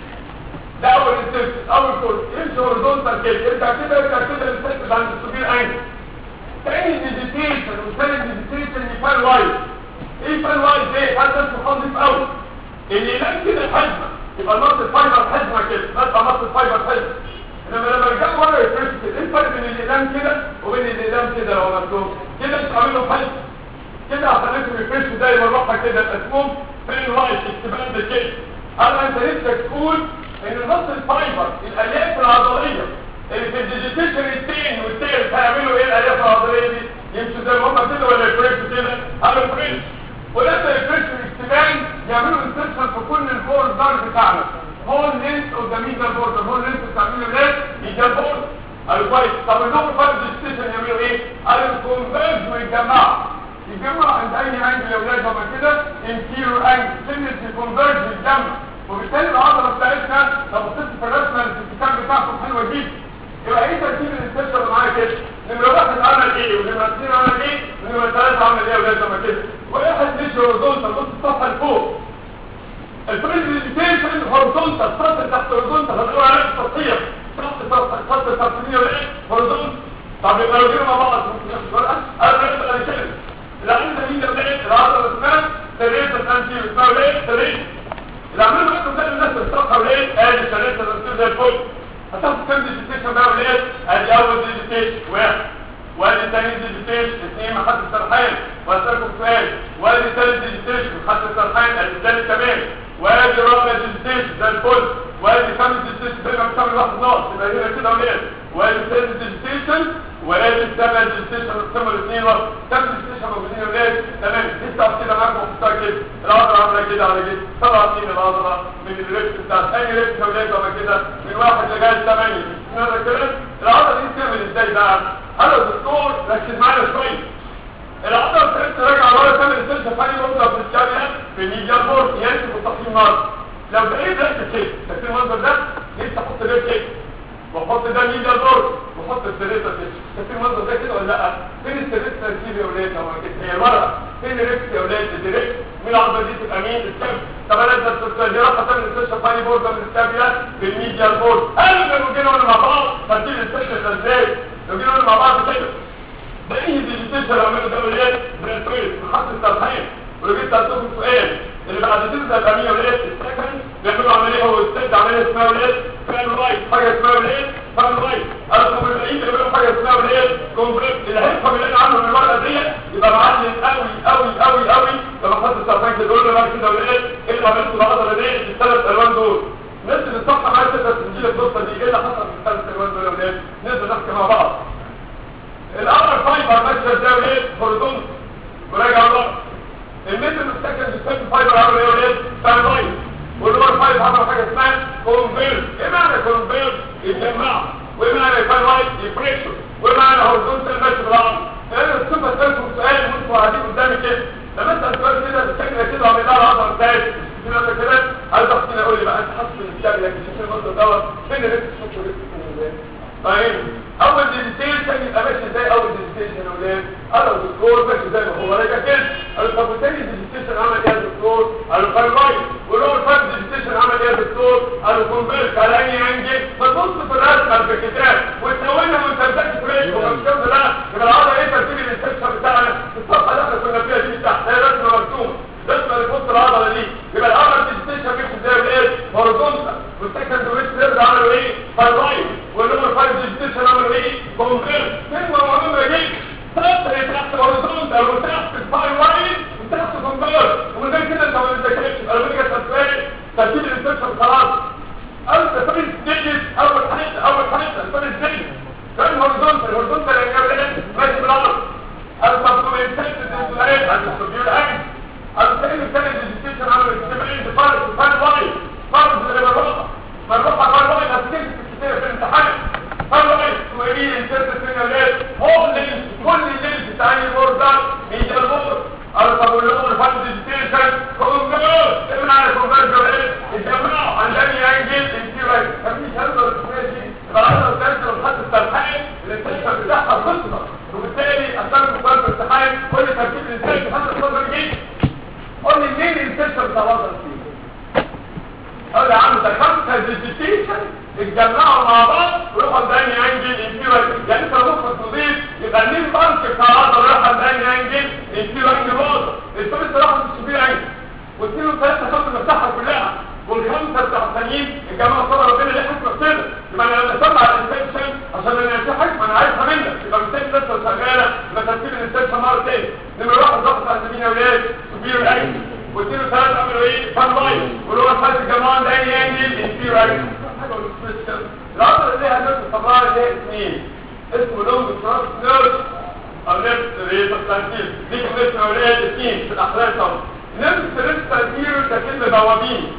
Speaker 1: ده اول السيرفس اول كورس يمشي هوريزونتال كده يرجع كده يرجع كده للسيرفس عند السوبير انجل تاني ديجيتيشن وثالث ديجيتيشن يفال وايد ايه فال وايد ايه حتى انت خاطف قوي اللي ينام كده الحجمه يبقى النص الفايبر حجمه كده بس نص الفايبر حجمه انما لما رجعوا ورا يفرش كده ايه الفرق بين الاقلام كده وبين الاقلام كده لو مكتوب كده انتوا عاملين حجم كده عشان انتوا يفرشوا دايما روحها كده اسمهم فرين وايت اكتبان كده انا انت نفسك تقول ان نص الفايبر الالياف العضليه اللي في الديجيتيشن التين والتالت هيعملوا ايه الالياف العضليه دي يمشوا زي ما هم كده ولا يفرشوا كده هذا فريش ولما يفرشوا الاكتبان يعملوا انسرشن في كل الفور دار بتاعنا هول لينس قدامين ده البورد الهول لينس بتعمله ايه يجي البورد قالوا كويس طب اللوبر فايبر ديجيتيشن يعملوا ايه قالوا كونفيرج ويتجمعوا يتجمع عند اي انجل يا ولاد هما كده انتيريور انجل سنة الكونفيرج يتجمع وبالتالي العضله بتاعتنا لو بصيت في الرسمه الاتكام بتاعته حلوه جدا يبقى ايه ترتيب الاستشفاء اللي معايا كده نمره واحد عمل ايه ونمره اثنين عمل ايه ونمره ثلاثه عمل ايه يا ولاد هما كده واحد مشي هورزونتال بص الصفحه لفوق البريزنتيشن هورزونتال سطر تحت هورزونتال هنقول عليه التسطيح سطر سطر تحتانيه وايه هورزونتال طب يبقى لو جينا مع بعض ممكن ناخد ورقه انا بقى كده العين ده مين ده بقى العضله اسمها سريت الانتير اسمها ايه سريت العمليه بقى تخلي الناس تستوعب ايه ادي سريت الانتير زي الفل هتاخد كام ديجيتيشن بقى ولا ايه ادي اول ديجيتيشن واحد وادي ثاني ديجيتيشن اثنين محط السرحان واسالكم سؤال وادي ثالث ديجيتيشن محط السرحان ادي الثالث كمان وادي رابع ديجيتيشن زي الفل وادي خامس ديجيتيشن زي ما بتعمل واحد ناقص يبقى هنا كده ولا ايه وادي ثالث ديجيتيشن وادي السبع ديجيتيشن القمه الاثنين وقت كام ديجيتيشن موجودين ولا ايه تمام لسه كده معاكم وحطها كده العضله عامله كده على كده طبعا مين العضله من الريبس بتاعت اي ريبس اولاد ولا كده من واحد لغايه ثمانيه هذا الكلام العضله دي بتعمل ازاي بقى انا الدكتور ركز معايا شويه العضله بتاعتها راجعه ورا تعمل استشفاء فاني نقطه في الشارع في الميديا بورد يعني في التقييم نار لو بقيت ركز كده شايفين المنظر ده لسه احط ده كده واحط ده ميديا بورد واحط السريتا كده شايفين المنظر ده كده ولا لا فين السريتا ترتيب يا ولاد هو كده هي المره فين الريكس يا ولاد الريكس مين العضله دي تبقى مين الكبد طب انا انت الجراحه تعمل استشفاء فاني بورد من الكابيلا بالميديا بورد انا لو جينا مع بعض ترتيب الاستشفاء ازاي لو جينا مع بعض كده ده ايه ديجيتيشن عملوا ده ولاد بريتويد ولو جيت سالتكم سؤال اللي بعد تبدا الاميه ولقيت السكن بيعملوا عمليه هو السد عمليه اسمها ولقيت فان رايت حاجه اسمها ولقيت فان رايت الكومبلين بيعملوا حاجه اسمها ولقيت كومبلين اللي هيفهم اللي عنه من المره دي يبقى معلم قوي قوي قوي قوي لما حد السرطان كده يقول له بعد كده ولقيت ايه اللي عملته العضله دي الثلاث الوان دول نزل الصفحه معايا تقدر تسجيل القصه دي ايه اللي حصل في الثلاث الوان دول يا ولاد ننزل نحكي مع بعض الامر فايبر ماشيه ازاي ولاد هوريزونتال وراجع الله الميتر السكند ستيب فايبر عمل ايه يا ولاد فايبر واللور فايبر عمل حاجه اسمها كونفيرج ايه معنى كونفيرج يتجمع وايه معنى فايبر يبريشن وايه معنى هوريزونتال ماشي بالعرض انا السوبر سالكم سؤال وانتوا قاعدين قدامي كده لما انت سؤال كده بالشكل كده وعمل لها العضله بتاعتك كده انت كده عايز احكي اقول لي بقى انت حاسس ان الشكل لكن شكل المنظر دوت فين اللي انت شفته لسه طيب اول ديزيتيشن يبقى ماشي ازاي اول ديزيتيشن يا ولاد انا الدكتور ماشي زي ما هو راجع كده قال طب والتاني ديزيتيشن عمل ايه يا دكتور قالوا فايبايت والاول فايب ديزيتيشن عمل ايه يا دكتور قالوا كونفيرت على اني انجل فتبص في الرسمه في الكتاب وتسوينا وانت بتذاكر فريق ومش كده لا يبقى العاده ايه ترتيب الانسكشن بتاعنا الصفحه اللي احنا كنا فيها دي تحت هي رسمه مرسومه رسمه اللي في العضله دي يبقى الاول ديزيتيشن مش ازاي بايه هوريزونتال والسكند ويست نيرد عملوا ايه فايبايت والنمبر 5 ديزيتيشن عملوا ايه كونفيرت كلمه مهمه جدا سطر تحت هوريزونتال وتحت الفايبايت وتحت كونفيرت ومن غير كده انت ما بتذاكرش الامريكا تسوي ترتيب الانسكشن خلاص انت فريق ستيجز اول حته اول حته فريق ستيجز كان هوريزونتال هوريزونتال يعني ايه ماشي بالعرض الفاكتور انسكشن السؤال عن السبيل الاجل الثاني الثاني ديزيتيشن عملوا اجتماعين بفرق فايبايت فرق اللي بالرقم مرفوع فايبايت هتكتب كتير في الامتحان فايبايت وإيه انترت في الولاد هو الليل كل الليل بتاعي بوردر ميديا بورد قالوا طب واللغة الفرد ديزيتيشن كونفيرت ابن على كونفيرت الجماعة عندني انجل انتيراي مفيش هذا الاسمية دي يبقى العضلة الثالثة والخط التلحين الانتشن بتاعها قصة وبالتالي اثار مقارنة الامتحان كل ترتيب الانسان في هذا الصدر جديد قول لي مين الانتشن بتاع الوضع فيه قال يا عم ده خمسة ديجيتيشن اتجمعوا مع بعض ويروحوا لداني انجل انتيرا يعني انت مخك تضيف يبقى مين بنك بتاع العضله راح لداني انجل انتيرا انجل واضح الثالث راح للسوبير انجل واثنين وثلاثه خمسه بتاعها كلها والخمسه بتاع الثانيين الجماعه صار ربنا ليه حكمه كده يبقى انا لما اسمع الانفكشن عشان انا في حكمه انا عايزها منك يبقى بالتالي لسه شغاله يبقى ترتيب الانفكشن مره تاني نمره واحد ضغط على اليمين يا ولاد سوبير انجل واثنين وثلاثه عملوا ايه؟ فان لاين واللي هو الخمسه الجماعه ده انجل انتيرا انجل العضله اللي ليها نفس الطبقه اللي هي اثنين اسمه لونج تراس نيرف او نفس ريت التنكيل دي كلمه اسمها ولاد اثنين في الاحلام طبعا نفس ريت التنكيل ده كلمه بوابين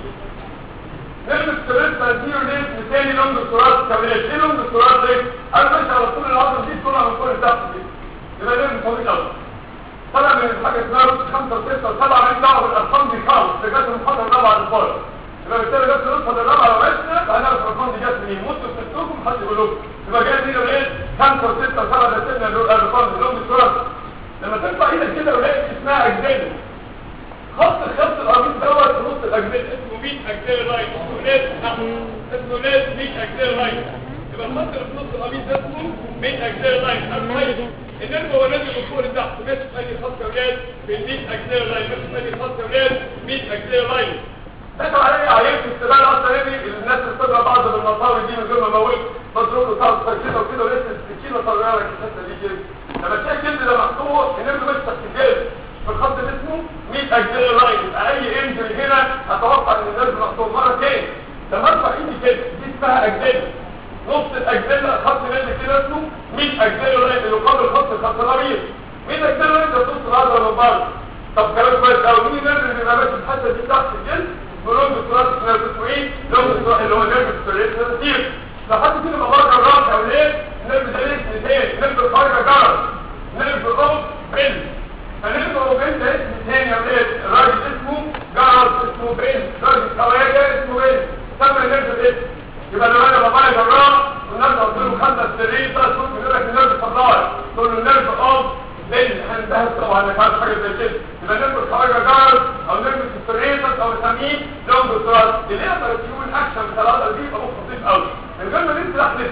Speaker 1: نفس ريت التنكيل ليه اسم تاني لونج تراس كمان ايه لونج تراس ده انا ماشي على طول العضله دي طولها من كل تحت دي يبقى ده طويل قوي طلع من حاجه اسمها 5 6 7 من دعوه بالارقام دي خالص لغايه المحاضره الرابعه اللي فوق يبقى بالتالي بس نوصل للرابعه لو عشنا فهنعرف الارقام دي جت منين ممكن تكتبهم حد يقول لكم يبقى جاي دي ايه 5 و6 و7 ده سنه الارقام اللي هم الصوره لما ترفع ايدك كده ولقيت اسمها اجزاء خط الخط القميص دوت في نص الاجزاء اسمه 100 اجزاء لاين اسمه ناس اسمه ناس 100 اجزاء لاين يبقى الخط اللي في نص القميص ده اسمه 100 اجزاء لاين النرم هو نازل من فوق لتحت ماشي في ادي خط اولاد بال 100 اجزاء لاين ماشي في ادي خط اولاد 100 اجزاء لاين دخل عليا عينت استبان اصلا دي الناس بتضرب بعض بالمطاوي دي من غير ما موت مضروب له طرف كده وكده ولسه السكينه طالعه لك الحته دي كده لما تلاقي الجلد ده مقطوع النرم مش تحت الجلد في الخط اللي اسمه 100 اجزاء لاين يبقى اي انجري هنا اتوقع ان النرم مقطوع مره تاني لما ارفع ايدي كده دي اسمها اجزاء نص الاجزاء خط نازل كده اسمه 100 اجزاء لاين اللي يقابل خط الخط الابيض 100 اجزاء لاين ده نص العضله من بره طب كلام كويس قوي مين النرم اللي بيبقى ماشي في الحته دي تحت الجلد بلون بتراس اسمه ايه لون بتراس اللي هو نيرف ستريت كتير لو حد فينا مخرج الراس او ليه نيرف ده اسم تاني نيرف الخرج جرس نيرف الروب بيل فنيرف الروب بيل ده اسم تاني يا ولاد الراجل اسمه جرس اسمه بيل راجل خواجه اسمه بيل سمى نيرف الاسم يبقى لو انا بطلع الراس والناس قلت له خمسه ستريت ده صوت يقول لك نيرف صداع تقول له نيرف اوف بيل هنتهز طبعا ما ينفعش حاجه زي كده يبقى نيرف الخرج جرس او نيرف ستريت او نسميه لونج تراس اللي يقدر يقول الاكشن بتاع العضله دي يبقى خطير قوي من غير ما ننسى احدث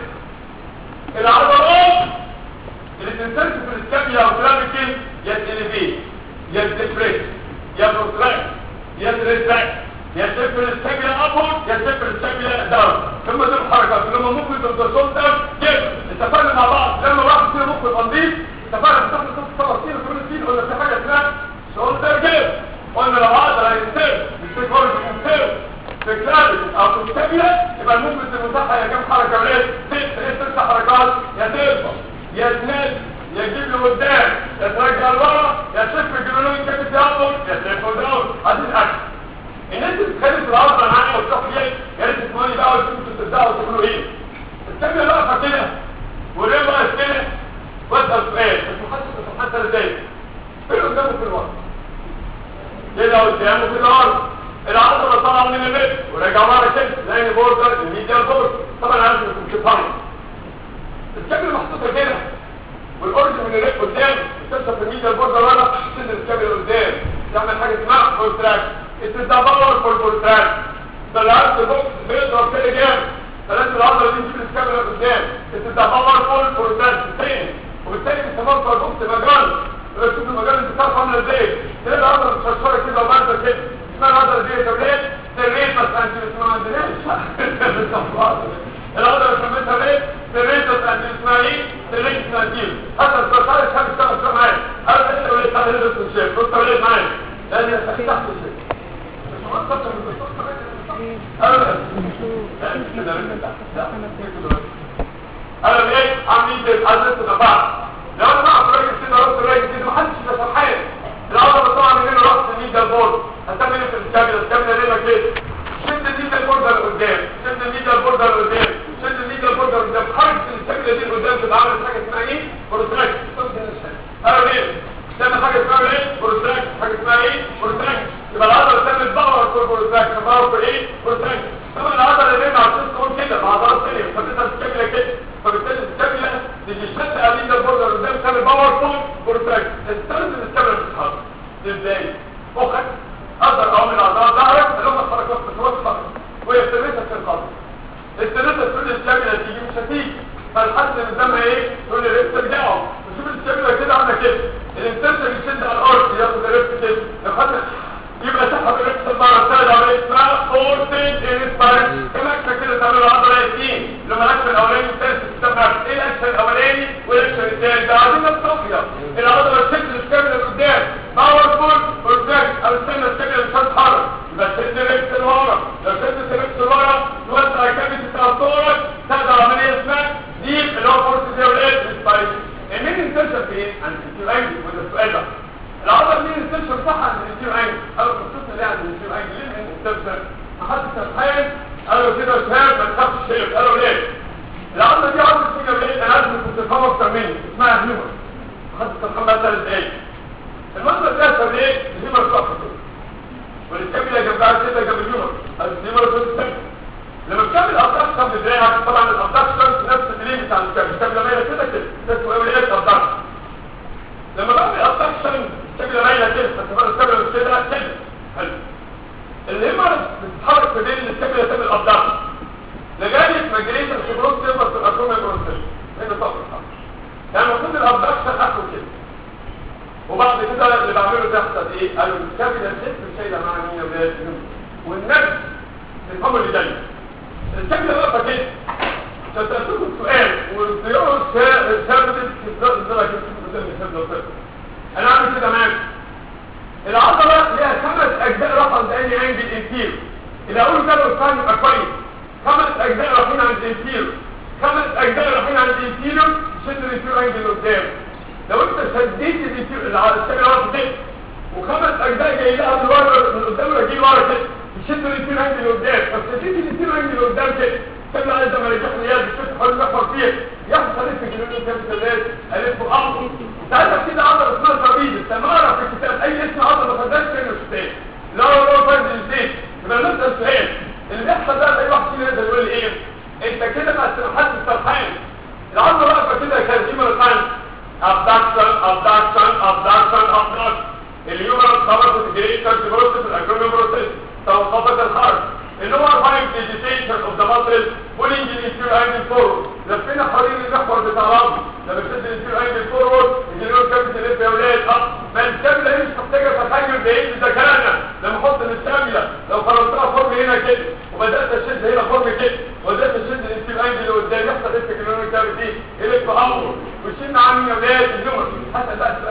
Speaker 1: العضلات اللي بتنسلك في الاسكابيا او كلامك يا الاليفيت يا الديبريس يا بروتراكت يا تريتراكت يا سفر السبيل ابورد يا سفر السبيل داون هم دول الحركات لما ممكن تبقى داون كده اتفقنا مع بعض لما واحد فينا ممكن تنظيف اتفقنا في تحت ست فلسطين وكل الدين ولا في حاجه اسمها شولدر جيب قلنا لو هقدر هينتهي مش كورس ينتهي في كلابس او في السبيله يبقى ممكن المساحه يا كام حركه ولاد ست ايه ست حركات يا ترفع يا تنزل يا تجيب لقدام يا ترجع لورا يا تشف الجنون كابت داون يا تلف داون هذه الاكل الناس اللي بتتكلم في العرض معايا وتروح جاي يا ريت تسمعوني بقى وتشوفوا تصدقوا وتقولوا ايه السبيله واقفه كده والريم واقف كده واسال سؤال مش محدش بس حتى ازاي فين قدامه في الوقت كده قدامه في الارض العضله طالعه من البيت ورجع ورا كده زي بوردر الميديا بورد طبعا عارف انكم بتفهموا الكابل محطوطه كده والاورج من الريق قدام بتكسر في الميديا بوردر ورا تنزل الكابل قدام تعمل حاجه اسمها فول تراك التدبر فول فول تراك طلعت البوكس بيضرب كده جامد فلازم العضله دي تجيب الكاميرا قدام التدبر فول فول تراك تاني وبالتالي بيسموها في البوكس مجال لما تشوف المجال اللي بتاعه عامله ازاي تلاقي العضله متشرشره كده وبارده كده اسمها العضله دي يا ولاد سريتس انتي ما عندناش العضله سميتها ايه سريتس انتي اسمها ايه سريتس انتي حتى السرطان كان بيشتغل شو معايا انا انت ولاد تعالى لسه الشيخ كنت ولاد معايا لان تحت الشيخ مش مقصر من الدكتور ابدا انا ايه عاملين كده عايزين تدفع لو انا بقى راجل كده رحت راجل كده محدش يبقى فرحان العضله طبعا من هنا رحت الميديا البورد هتعمل ايه في الكاميرا الكاميرا ليه كده شد الميديا البورد لقدام شد الميديا البورد لقدام شد الميديا البورد لقدام حركه الكاميرا دي لقدام تبقى عامله حاجه اسمها ايه بروتراكت انا ليه تعمل حاجه اسمها ايه بروتراكت حاجه اسمها ايه بروتراكت يبقى العضله تعمل باور في البروتراكت باور في ايه بروتراكت طبعا العضله اللي مع تقول كده مع عضلات ثانيه فبتبقى الكاميرا كده فبالتالي الكاميرا تيجي شد الميديا البورد لقدام تعمل باور فول بروتراكت تستخدم الكاميرا تتحرك ازاي مخك اقدر اعمل اعضاء ظهرك اللي هم الحركات بتروح خالص وهي بتلبسها في القلب التلبسها تقول الكاميرا تيجي مش هتيجي فالحد اللي قدامها ايه تقول لي ريبت ارجعوا وشوف الكاميرا كده عامله كده الانتنشن يشد على الارض ياخد الريبت كده ياخد يبقى سحب الريبت المره الثالثه عمليه اسمها فورسنج انسباير كما اكشن كده تعمل عضله اثنين لما الاكشن الاولاني والثالث تستمر ايه الاكشن الاولاني والاكشن الثالث ده عايزين الصافيه العضله تشد الكاميرا لقدام باورفول بروتكت او استنى الكاميرا مش هتتحرك يبقى تشد الريبت لورا لو شدت الريبت لورا توسع الكاميرا بتاع الصورة تقدر عمليه اسمها دي اللي هو فورس دي ولاد انسبايريشن المين انتشر فين عند الكيو انجل وده السؤال ده العضله مين انتشر صح عند الكيو انجل او خصوصا ليه عند الكيو انجل ليه مين انتشر ما حدش تتخيل قالوا كده شهاب ما تخافش شيء قالوا ليه العضله دي عضله فيها ليه انا لازم كنت افهم اكتر مني اسمها هيومر ما حدش تفهم بقى ثلاث دقايق المنظر ده اسمه ايه الهيومر صح والكاميرا جنبها كده جنب الهيومر الهيومر ده لما بتعمل ابدكشن بدراعك طبعا الابدكشن نفس اللي بتاع الكاميرا الكاميرا مايله كده كده ده اسمه ايه الابدكشن لما بعمل ابدكشن الكاميرا مايله كده فتبقى الكاميرا كده كده حلو الهيمر بتتحرك في بين الكاميرا تعمل ابدكشن لغايه ما جريت الخبروت تبقى في الاكرومي بروسيس هنا طبعا يعني المفروض الابدكشن اخره كده وبعد كده اللي بعمله تحت ايه قالوا الكاميرا ست شايله مع مين يا ولاد والنفس الامر اللي جاي الشكل واقفه كده ستسألكم سؤال والضياء ثابت في الدرجة انا عامل كده معاك العضلة ليها خمس اجزاء رقم ده اني عندي الانتير اللي اقول كده والثاني يبقى كويس خمس اجزاء رايحين عند الانتير خمس اجزاء رايحين عند الانتير شد الانتير انجل قدام لو انت شديت الانتير الشكل واقف كده وخمس اجزاء جاي لها من ورا من قدام راجعين ورا كده يشد الانتير انجل قدام فشديت الانتير انجل قدام كده كان عايز ما يرجع لي يد شوف حول محور فيه يحصل ايه في جنون كام ثلاث الف وامر ساعتها كده عضله اسمها ترابيز تمارا في الكتاب اي اسم عضله ما فداش كلمه ستين لا لا فرد الزيت يبقى نفس السؤال اللي بيحصل ده اي واحد فينا يقدر يقول لي ايه انت كده ما استمحتش السرحان العضله واقفه كده كان دي مرتين abduction abduction abduction abduction اليومرال خبط في الجريد كارت بروسيس الاكرومي بروسيس توقفت الخرج اللي هو الفايف ديجيتيشن اوف ذا ماسل بولينج الانتير انجل فورورد لفينا حوالين المحور بتاع الرمل لما شد الانتير انجل فورورد الجنرال كابيتال اف يا ولاد اه ما الكامله مش محتاجه تخيل بعيد اذا كان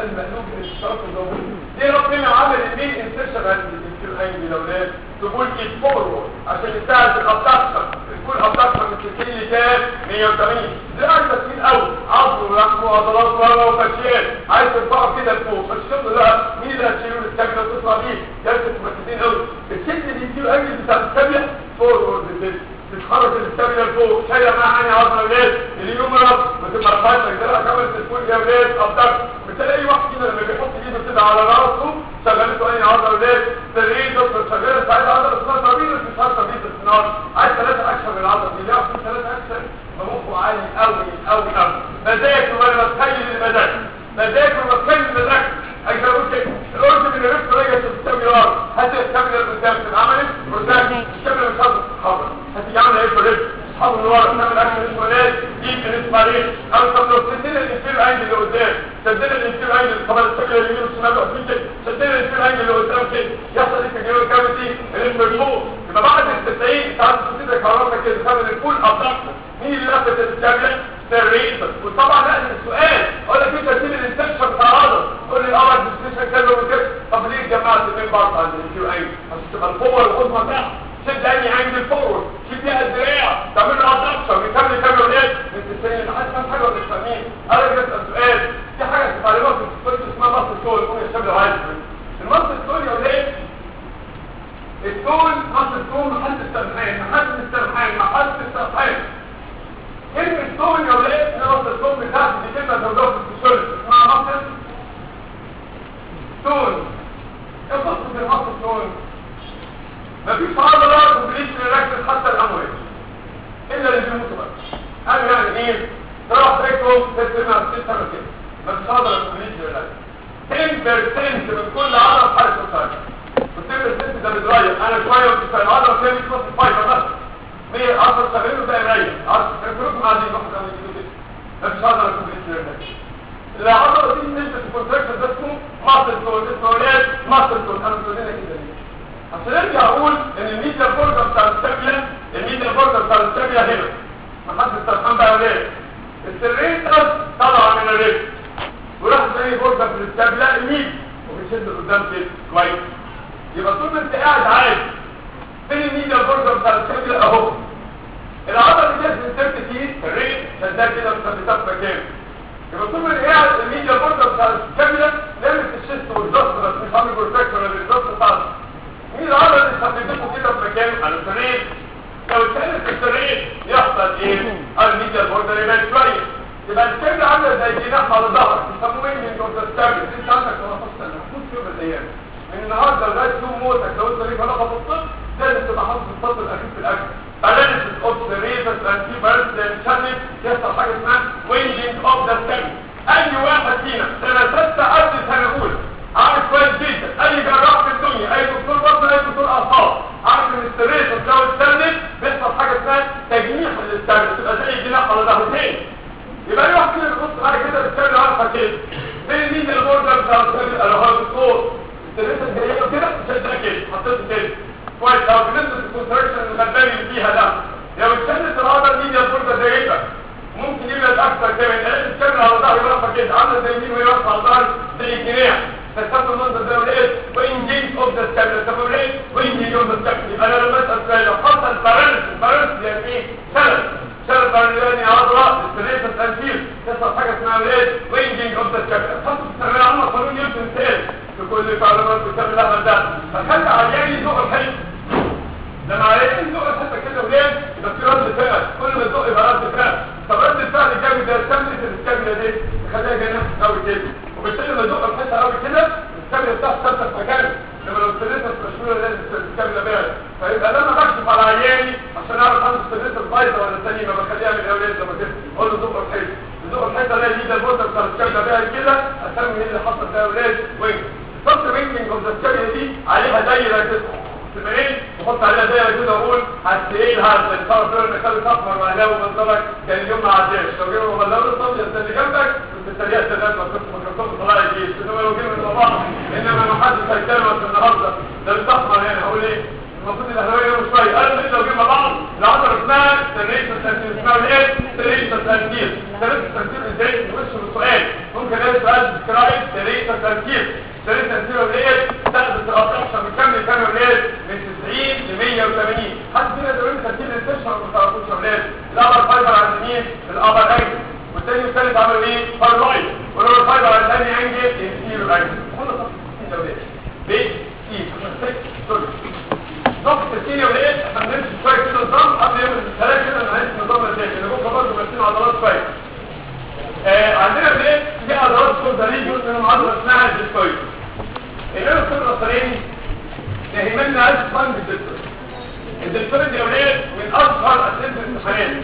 Speaker 1: المقلوب من الشرط الضوئي ليه ربنا عمل المين انسيشن عند الانجل الاولاد تقول ايد فورورد عشان يساعد في الابدكشن يكون ابدكشن من 60 لكام 180 ده عايز تسمين قوي عظم ولحم وعضلات ورا وفاشيات عايز ترفعه كده لفوق بس شوف لا مين اللي هتشيله السكنه وتطلع بيه جلسه مركزين قوي الست دي دي انجل بتاع السابيه فورورد كده تتحرك السابيه لفوق شايله معاها عيني عظمه ولاد اليومرس بتبقى رفعت كده كمان تكون يا ولاد ابدكشن بتلاقي واحد كده لما بيحط ايده كده على راسه شغلته اي عضله ولاد سرير دكتور شغاله ساعتها عضله اسمها طبيعه مش عارفه طبيعه السنار عايز ثلاثه اكشن من العضله دي ليه في ثلاثه اكشن مخه عالي قوي قوي قوي مزاج وانا بتخيل المزاج مزاج وبتخيل المزاج عايز اقول كده الارض من الريفت رجعت تستوي الارض هات الكاميرا اللي قدام اتعملت قدام الكاميرا مش هتتحرك هتيجي عامله ايه في الريفت اصحاب الورق تعمل اكشن اسمه ناس دي بالنسبه عليه او طب لو سدنا الانتير انجل اللي قدام سدنا الانتير انجل طبعا الشكل اليمين والشمال واقفين كده سدنا الانتير انجل اللي قدام كده يحصل ايه في الجنوب كافيتي اللي فوق يبقى بعد التسعين ساعات بتصير كهرباء كده تعمل الفول ابدكشن مين اللي لفت الكاميرا سريتك وطبعا لا السؤال اقول لك انت تسيب الانسكشن بتاع العضله تقول لي الامر ديسكشن كذا وكذا طب ليه جمعت الاثنين بعض عند الانتير انجل عشان تبقى القوه العظمى بتاعها شد اني انجل فورورد شد بيها الدراع تعمل له ابدكشن بيكمل كاميرا ولاد من 90 لحد كام حاجه ولا مش فاهمين انا جبت السؤال في حاجه في تعليمات في الكتب اسمها مصر التول يكون الشاب لو عايز المصر التول يا ولاد التول مصر التول محل السرحان محل السرحان محل السرحان كلمة التول يا ولاد اللي مصر التول بتاعت دي كلمة زوجات في الشغل اسمها مصر تول ايه قصة المصر التول مفيش عضلة كومبليت ريلاكس حتى الاموات الا اللي بيموتوا بس قال يعني ايه تروح تاكل تسمع ستة كده مفيش عضلة كومبليت ريلاكس 10% من كل عضلة حركة ثانية وال10% ده بيتغير انا شوية وتسعة العضلة فيها 100 نص فايبر بس 110 شغالين وده قليل 10 كلكم قاعدين واحد عامل كده مفيش عضلة كومبليت ريلاكس العضلة دي نسبة الكونتراكشن ده اسمه ماسل تول اسمه ولاد ماسل تول انا بقول لك كده ليه عشان ارجع اقول ان الميديا بوردر بتاع السابيلا الميديا بوردر بتاع السابيلا هنا ما حدش سرحان بقى وليه السرين طلع من الرجل وراح زي بوردر في السابيلا الميد وبيشد لقدام كده كويس يبقى طول ما انت قاعد عادي فين الميديا بوردر بتاع السابيلا اهو العضله اللي جت من سبت دي الرجل شدها كده مثبتها في مكانه يبقى طول ما انت قاعد الميديا بوردر بتاع السابيلا لامس الشيست والضغط بس مش عامل بروتكشن ولا الضغط بتاعته مين العضله اللي استخدمته كده في مكان على السرير لو اتكلم في السرير يحصل ايه الميديا البوردر يبقى شويه يبقى الكبد عامله زي جناح على ظهرك يسموه ايه من جوز السابق انت عندك تنفس تنفس في يوم الايام من النهارده لغايه يوم موتك لو انت ليك علاقه بالطب لازم تبقى حاطط السطر الاخير في الاكل اناليسيس اوف ذا ريتس انتي فيرس شانل يحصل حاجه اسمها وينجينج اوف ذا سابق اي واحد فينا سنه سته قبل سنه اولى عارف كويس جدا اي جراح في الدنيا اي دكتور بطن اي دكتور اعصاب عارف ان السرير لو اتسند بيحصل حاجه اسمها تجنيح للسرير تبقى زي الجناح على ظهرتين يبقى اي واحد كده بيبص على كده السرير عارفه كده فين مين البوردر بتاع السرير انا هو الدكتور السرير الجايه كده شدها كده حطيته كده كويس او بنسبه الكونتراكشن الغلباني اللي فيها ده لو اتشدت العضله دي البوردر ده يبقى ممكن يبقى اكثر كمان لان السرير على ظهره يرفع كده عامله زي مين ويرفع على ظهر زي الجناح فالسبب المنظر ده وليه وانجيج اوف ذا ستابل السبب ليه وانجيج اوف ذا ستابل انا لما اسال سؤال لو حصل بارنس بارنس يعني ايه شلل شلل بارنس يعني عضله السرير الانتير تحصل حاجه اسمها وليه وانجيج اوف ذا ستابل خاصه في الثانويه العامه قانون نيوتن سيل في كل تعليمات بتعمل الاهبل ده فخلي عيان يزق الحلم لما عيان يزق الحته كده وليه يبقى في رد فعل كل ما يزق يبقى رد فعل طب رد الفعل الجامد ده استملت السكابله دي تخليها جناح قوي كده وبالتالي لما يزق الحته قوي كده الكاميرا بتاعته ثابته في مكانه لما لو استنيتها في مشهوره لازم الكاميرا بعد فيبقى لما بكشف على عياني عشان اعرف عنده استنيت البايظه ولا الثانيه ما بخليها من الاولاد لما كده اقول له زق الحته زق الحته الاقي دي ده البوتر بتاع الكاميرا بعد كده اسمي ايه اللي حصل ده يا اولاد وين الصوت وينكينج اوف ذا الكاميرا دي عليها دايره كده تمارين وحط عليها دايره كده واقول هتسيل هذا الصار فين المكان احمر واهلاوي منظرك كان اليوم ما عداش لو جينا وغلاوي الصبي اللي جنبك كنت سريع سداد ما كنت ما كنت طلع الجيش انما لو جينا من بعض انما ما حدش هيكلمك النهارده ده بتحمر يعني هقول ايه المفروض الاهلاويه يوم شويه قال لي لو جينا بعض العضله اسمها سريع تنتير اسمها ايه سريع تنتير سريع تنتير ازاي نخش بالسؤال ممكن الاقي سؤال ديسكرايب سريع ترتيب سريع ترتيب وليه تاخد الابراكشن بكام كام وليه من 90 ل 180 حد فينا يقول لي ترتيب الانتشن ما تعرفوش وليه الابر فايبر عند مين الابر انجل والثاني والثالث عملوا ايه فارلايت والابر فايبر عند ثاني انجل انتيرو انجل كل تفاصيل ده وليه بيت سي سوري ضغط السينيا وليه عشان نمشي شويه كده نظام قبل يوم الثلاث كده نعيش نظام ازاي لان بكره برضه ماشيين عضلات شويه آه عندنا بلاد في عضلات كل ريجون منهم عضله اسمها الديسكويد اللي هو الصدر الصليبي يهمنا عايز فن بالديسكويد الديسكويد يا ولاد من اشهر اسئله الامتحانات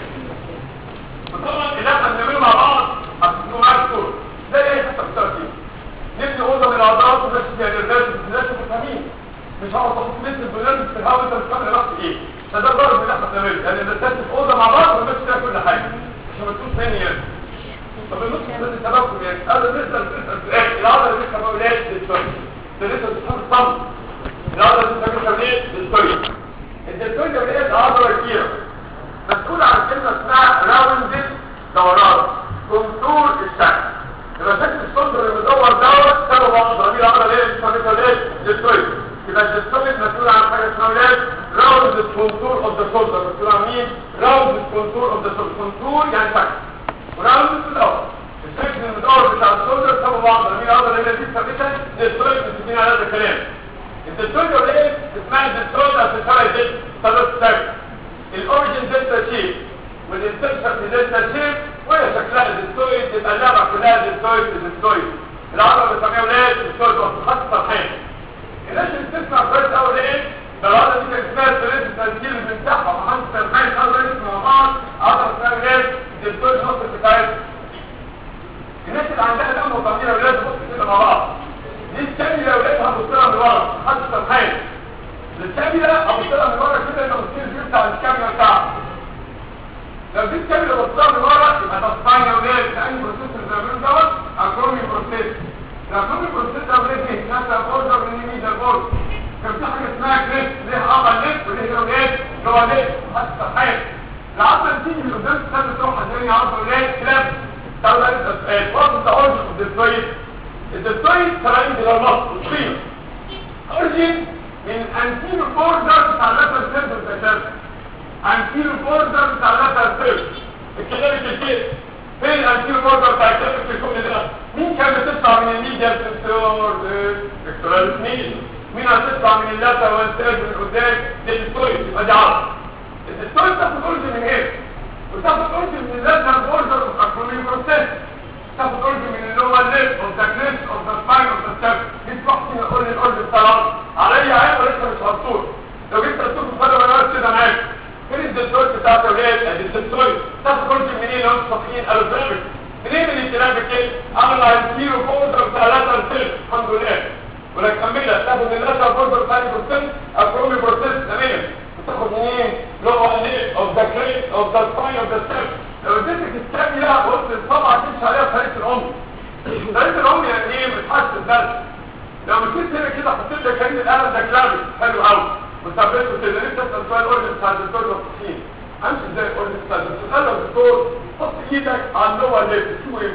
Speaker 1: وطبعا اللي احنا بنعمله مع بعض هتكونوا معاك صوره زي اي حته في الترتيب نبني اوضه من العضلات وبس فيها الرجال الناس مفهمين مش هقعد احط مثل البرنامج في الهواء انت مش فاهم انا رحت ايه فده الضرب اللي احنا بنعمله يعني الناس في اوضه مع بعض وبس فيها كل حاجه عشان ما تكونش ثاني يعني طب النص ده سببكم يعني هذا نسال نسال العضله اللي اسمها اولاد للسوي ده لسه بتفهم الصمت العضله اللي اسمها اولاد للسوي الدلتويد يا ولاد عضله كبيره مسؤول عن كلمه اسمها راوندد دورات كونتور الشكل يبقى شكل الصدر اللي مدور دوت سبب عضله دي العضله اللي هي اسمها اولاد للسوي يبقى الدلتويد مسؤول عن حاجه اسمها اولاد راوندد كونتور اوف ذا شولدر مسؤول عن مين راوندد كونتور اوف ذا شولدر كونتور يعني شكل ونعمل في الاول الشكل المدور بتاع الشولدر سبب بعض مين العضله اللي دي ثابته الدلتويد متفقين على هذا الكلام الدلتويد ولا ايه اسمها الدلتويد عشان شرع دي ثلاث شكل الاوريجن دلتا شيب والانسكشن في دلتا شيب وهي شكلها الدلتويد تبقى اللعبه كلها دلتويد في دلتويد العضله اللي بنسميها ولاد الدلتويد وخط سطحين الناس اللي بتسمع كويس قوي ايه ده العضله دي كانت اسمها ثلاث تنزيل اللي بنفتحها محمد سرحان اول اسمها مع بعض عضله اسمها ولاد الدكتور نص بتاعتها الناس اللي عندها دم وطمينة اولاد بص كده مع بعض دي الكاميرا اولادها هبص لها من ورا حد سرحان الكاميرا ابص لها من ورا كده انه بتصير فيه بتاع الكاميرا بتاعها لو دي الكاميرا بص لها من ورا يبقى ده سباين يا اولاد ده انهي بروسيس اللي بنعمله دوت اكرومي بروسيس الاكرومي بروسيس ده اولاد ايه؟ ناسا بوردر من يمين البورد كان في حاجه اسمها كريس ليها ابر ليف وليها اولاد جوه ليف حد سرحان العضله تيجي من قدام تسد تروح تاني عضله ولاد كلاب طبعا السؤال وقت اورجن اوف الدلتويد الدلتويد تراين الى النص الطين اورجن من انتيرو بوردر بتاع اللاتر سيرف والكتاب انتيرو بوردر بتاع اللاتر سيرف الكلام الكتير فين الانتيرو بوردر بتاع الكتاب في كل ده مين كان بتطلع من الميديا سنسور اكتورال سنين مين هتطلع من اللاتر والسيرف من قدام للدلتويد يبقى دي عضله الدكتور تاخد اورج من ايه وتاخد اورج من اللاتر بوردر اوف اكرومين بروسيس تاخد اورج من اللي هو الليف اوف ذا كريس اوف ذا سباين اوف ذا ستاب دي تروح فينا اقول الاورج بتاعها عليا عين ولسه مش هتطول لو جبت الصوت الفضل وانا كده معاك فين الدكتور بتاعت اولاد ادي الدكتور تاخد اورج منين لو انتوا صاحيين قالوا فاهمك منين من الكلام كده عمل على الكيلو بوردر بتاع اللاتر سيل الحمد لله ولا كملت تاخد من اللاتر بوردر بتاع البروسيس اكرومي بروسيس تمام تاخد منين لغه الليل اوف ذا كريت اوف ذا سباين اوف ذا ستيب لو اديتك الكاميرا وسط الطبعه تمشي عليها طريقه الام طريقه الام يعني ايه بتحسن بس لو مشيت هنا كده حطيت لك كلمه القلم ده كلامي حلو قوي وثبته كده ليه تسال سؤال الاورج بتاع الدكتور التصحيح امشي ازاي الاورج بتاع الدكتور قال له الدكتور حط ايدك على اللور ليف شو ايه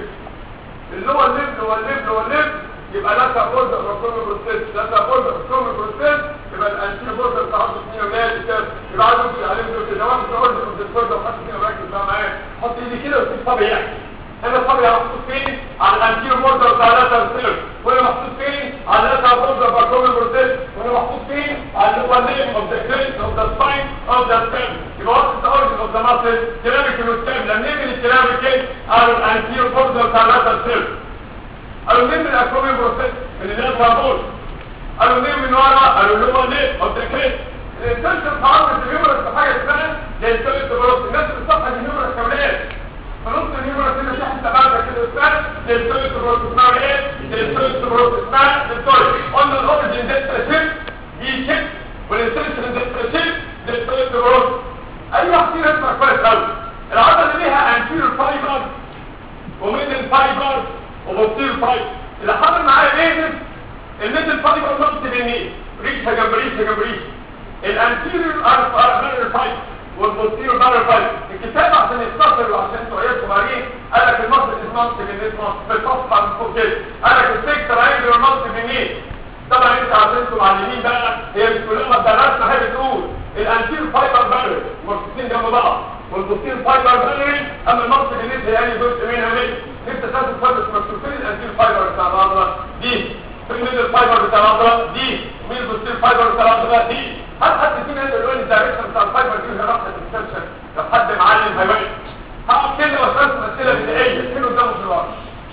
Speaker 1: اللور ليف اللور ليف اللور ليف يبقى لا تقول ده رقم بروسيس لا تقول ده رقم بروسيس يبقى الانتي بوردر بتاع 100 ولاد كده يبقى عايز امشي عليه دول لو انت قلت في الدكتور ده حط فيها مركز بقى معايا حط ايدي كده وسيب طبيعي انا طبيعي محطوط فين على الانتي بوردر بتاع لا تنسير وانا محطوط فين على لا بوردر بتاع رقم بروسيس وانا محطوط فين على الليف اوف ذا كريس اوف ذا سباين اوف ذا ستيم يبقى وقت اوريجن اوف ذا ماسل كلامك المستقبل لما نيجي للكلام كده على الانتي بوردر بتاع لا تنسير قالوا مين من الاكرومين بروسيس من الناس هقول قالوا مين من ورا قالوا اللي هو ليه او تكريت الانتنشن تعرض الهيومرس في حاجه اسمها الانتنشن بروس الناس اللي صفحه الهيومرس كاملات فنص الهيومرس هنا في حته بعد كده اسمها الانتنشن بروس اسمها ايه الانتنشن بروس اسمها الدكتور قلنا الاوريجن ده تشيب دي شيب والانتنشن ده تشيب ده الانتنشن بروس اي واحد فينا يسمع كويس قوي العضله اللي ليها انتيريور فايبر وميدل فايبر وبطير فايبر اللي حاضر معايا ميدل الميدل فايبر نقط بالنيل ريشة جنب ريشة جنب ريشة الانتيريور ارفر فايبر والبوستيريور بارل فايبر الكتاب عشان يختصر وعشان انتوا عيال صغيرين قال لك المصل اسمه بالنسبه في الصفحه من فوق كده قال لك السكتر عندي والمصل بالنيل طبعا انت عشان انتوا معلمين بقى هي مش كلها درسنا هي بتقول الانتير فايبر بارل مرتبطين جنب بعض والبوستير فايبر بارل اما المصل بالنيل هي يعني جزء منها ليه؟ انت تاخد فرد مكتوبين الانتير فايبر بتاع العضله دي فين الفايبر بتاع العضله دي مين البوستير فايبر بتاع العضله دي هل حد فينا يقدر يقول الدايركشن بتاع الفايبر دي وهي راحت الانسبشن لو حد معلم هيوقف هقف كده واسالكم اسئله بدائيه كده قدامه في الورق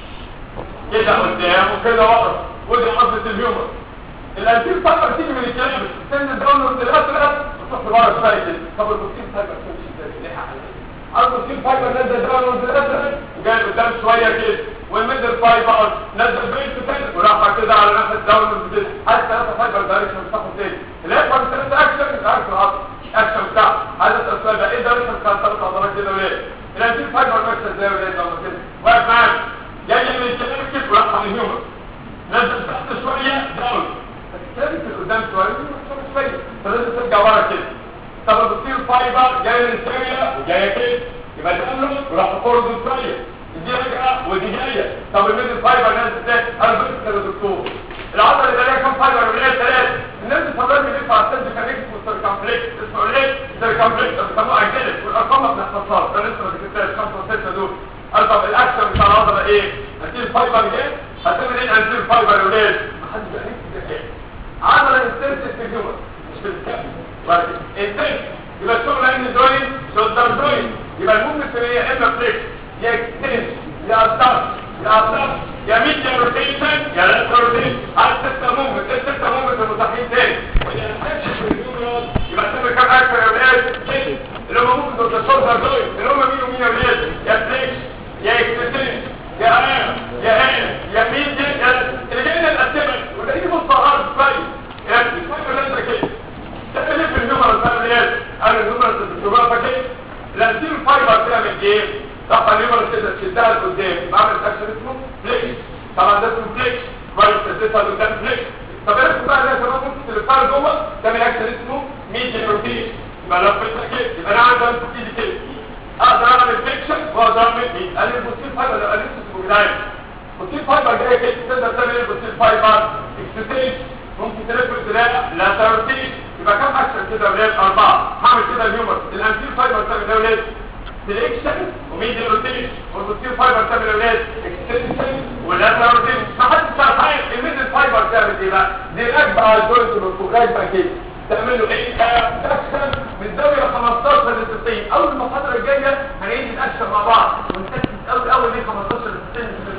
Speaker 1: كده قدام وكده ورا ودي حفظه الهيومر الانتير فايبر تيجي من الكلام سن الدون والثلاث ثلاث وتروح لورا شويه كده طب البوستير فايبر تمشي ازاي ليه حق البوستير فايبر نزل دون والثلاث ثلاث وجاي قدام شويه كده والميدل فايبر نزل بيت تاني وراح كده على ناحيه الدون والثلاث حتى ثلاثه فايبر دايركشن بتاخد تاني الاكبر من ثلاثه اكشن مش عارف العصر اكشن بتاع هذا السؤال ده ايه دايركشن بتاع ثلاث عضلات كده وليه الانتير فايبر ماشيه ازاي وليه لما كده واقف معاك جاي من الكلام كده وراح على الهيومر نزل تحت شويه داون تتكلم في قدام شويه شويه فلازم ترجع ورا كده طب بتصير فايبر جايه من السيريا وجايه كده يبقى تقلب وراح تخرج شويه دي رجعه ودي جايه طب الميدل فايبر نازل ازاي انا بس يا دكتور العضله اللي عليها كام فايبر من ثلاثه الناس بتفضل يلف على السيرج كونكت والسيركمفلكس اسمه ايه سيركمفلكس بيسموه اجلس والارقام ما بنحفظهاش ده لسه ما ذكرتهاش خمسه وسته دول قال طب الاكشن بتاع العضله ايه؟ هتيجي فايبر جاي هتعمل ايه الانتير فايبر يا ولاد؟ محدش بقى نفسي ده عضله انسنسيف في الهيومر مش في الكابل وبعد كده انسنسيف يبقى الشغل ان جوين شولدر جوين يبقى الموفمنت هي اما فليكس يا اكستنس يا ستارت يا ستارت يا ميديا روتيشن يا لات روتيشن على ستة موفمنت الستة موفمنت المتاحين تاني وإذا انسنسيف في الهيومر يبقى تعمل كام اكشن يا ولاد؟ اللي هم موفمنت اوف ذا شولدر جوين اللي هم مين ومين يا ولاد؟ يا فليكس يا اكستنس يا ام يا ام يا ميديا يا اللي جاي لنا الاسئله وده يجي مصطلحات كويس يعني فاكر انت كده تعمل ايه في النمر الفاميليات قال النمر الجغرافيا كده الانتير فايبر تعمل ايه راح النمر كده تشدها لقدام بعمل اكشن اسمه فليكس طبعا ده اسمه فليكس كويس تشدها لقدام فليكس طب عرفت بقى ان كمان ممكن تلفها لجوه تعمل اكشن اسمه ميديا روتيشن يبقى لو فتحت كده يبقى انا عندي امسك ايدي كده اقدر اعمل فليكشن واقدر اعمل ايه قال البوستير فايبر لو قلت اسمه جدعان البوستير فايبر جايه كده تقدر تعمل ايه البوستير فايبر اكستنشن ممكن تلف الزلاله لا ترتيب يبقى كم اكشن كده ولاد اربعه هعمل كده الهيومر الانتير فايبر تعمل ايه ولاد سelection وميديا روتيشن والبوستير فايبر تعمل ايه ولاد اكستنشن ولا ترتيب ما حدش عارف حاجه الميدل فايبر تعمل ايه بقى دي راكبه على الجوينت من راكبه كده تعمل له ايه اكشن من زاويه 15 ل 60 اول المحاضره الجايه هنعيد الاكشن مع بعض ونركز قوي قوي ليه 15 ل 60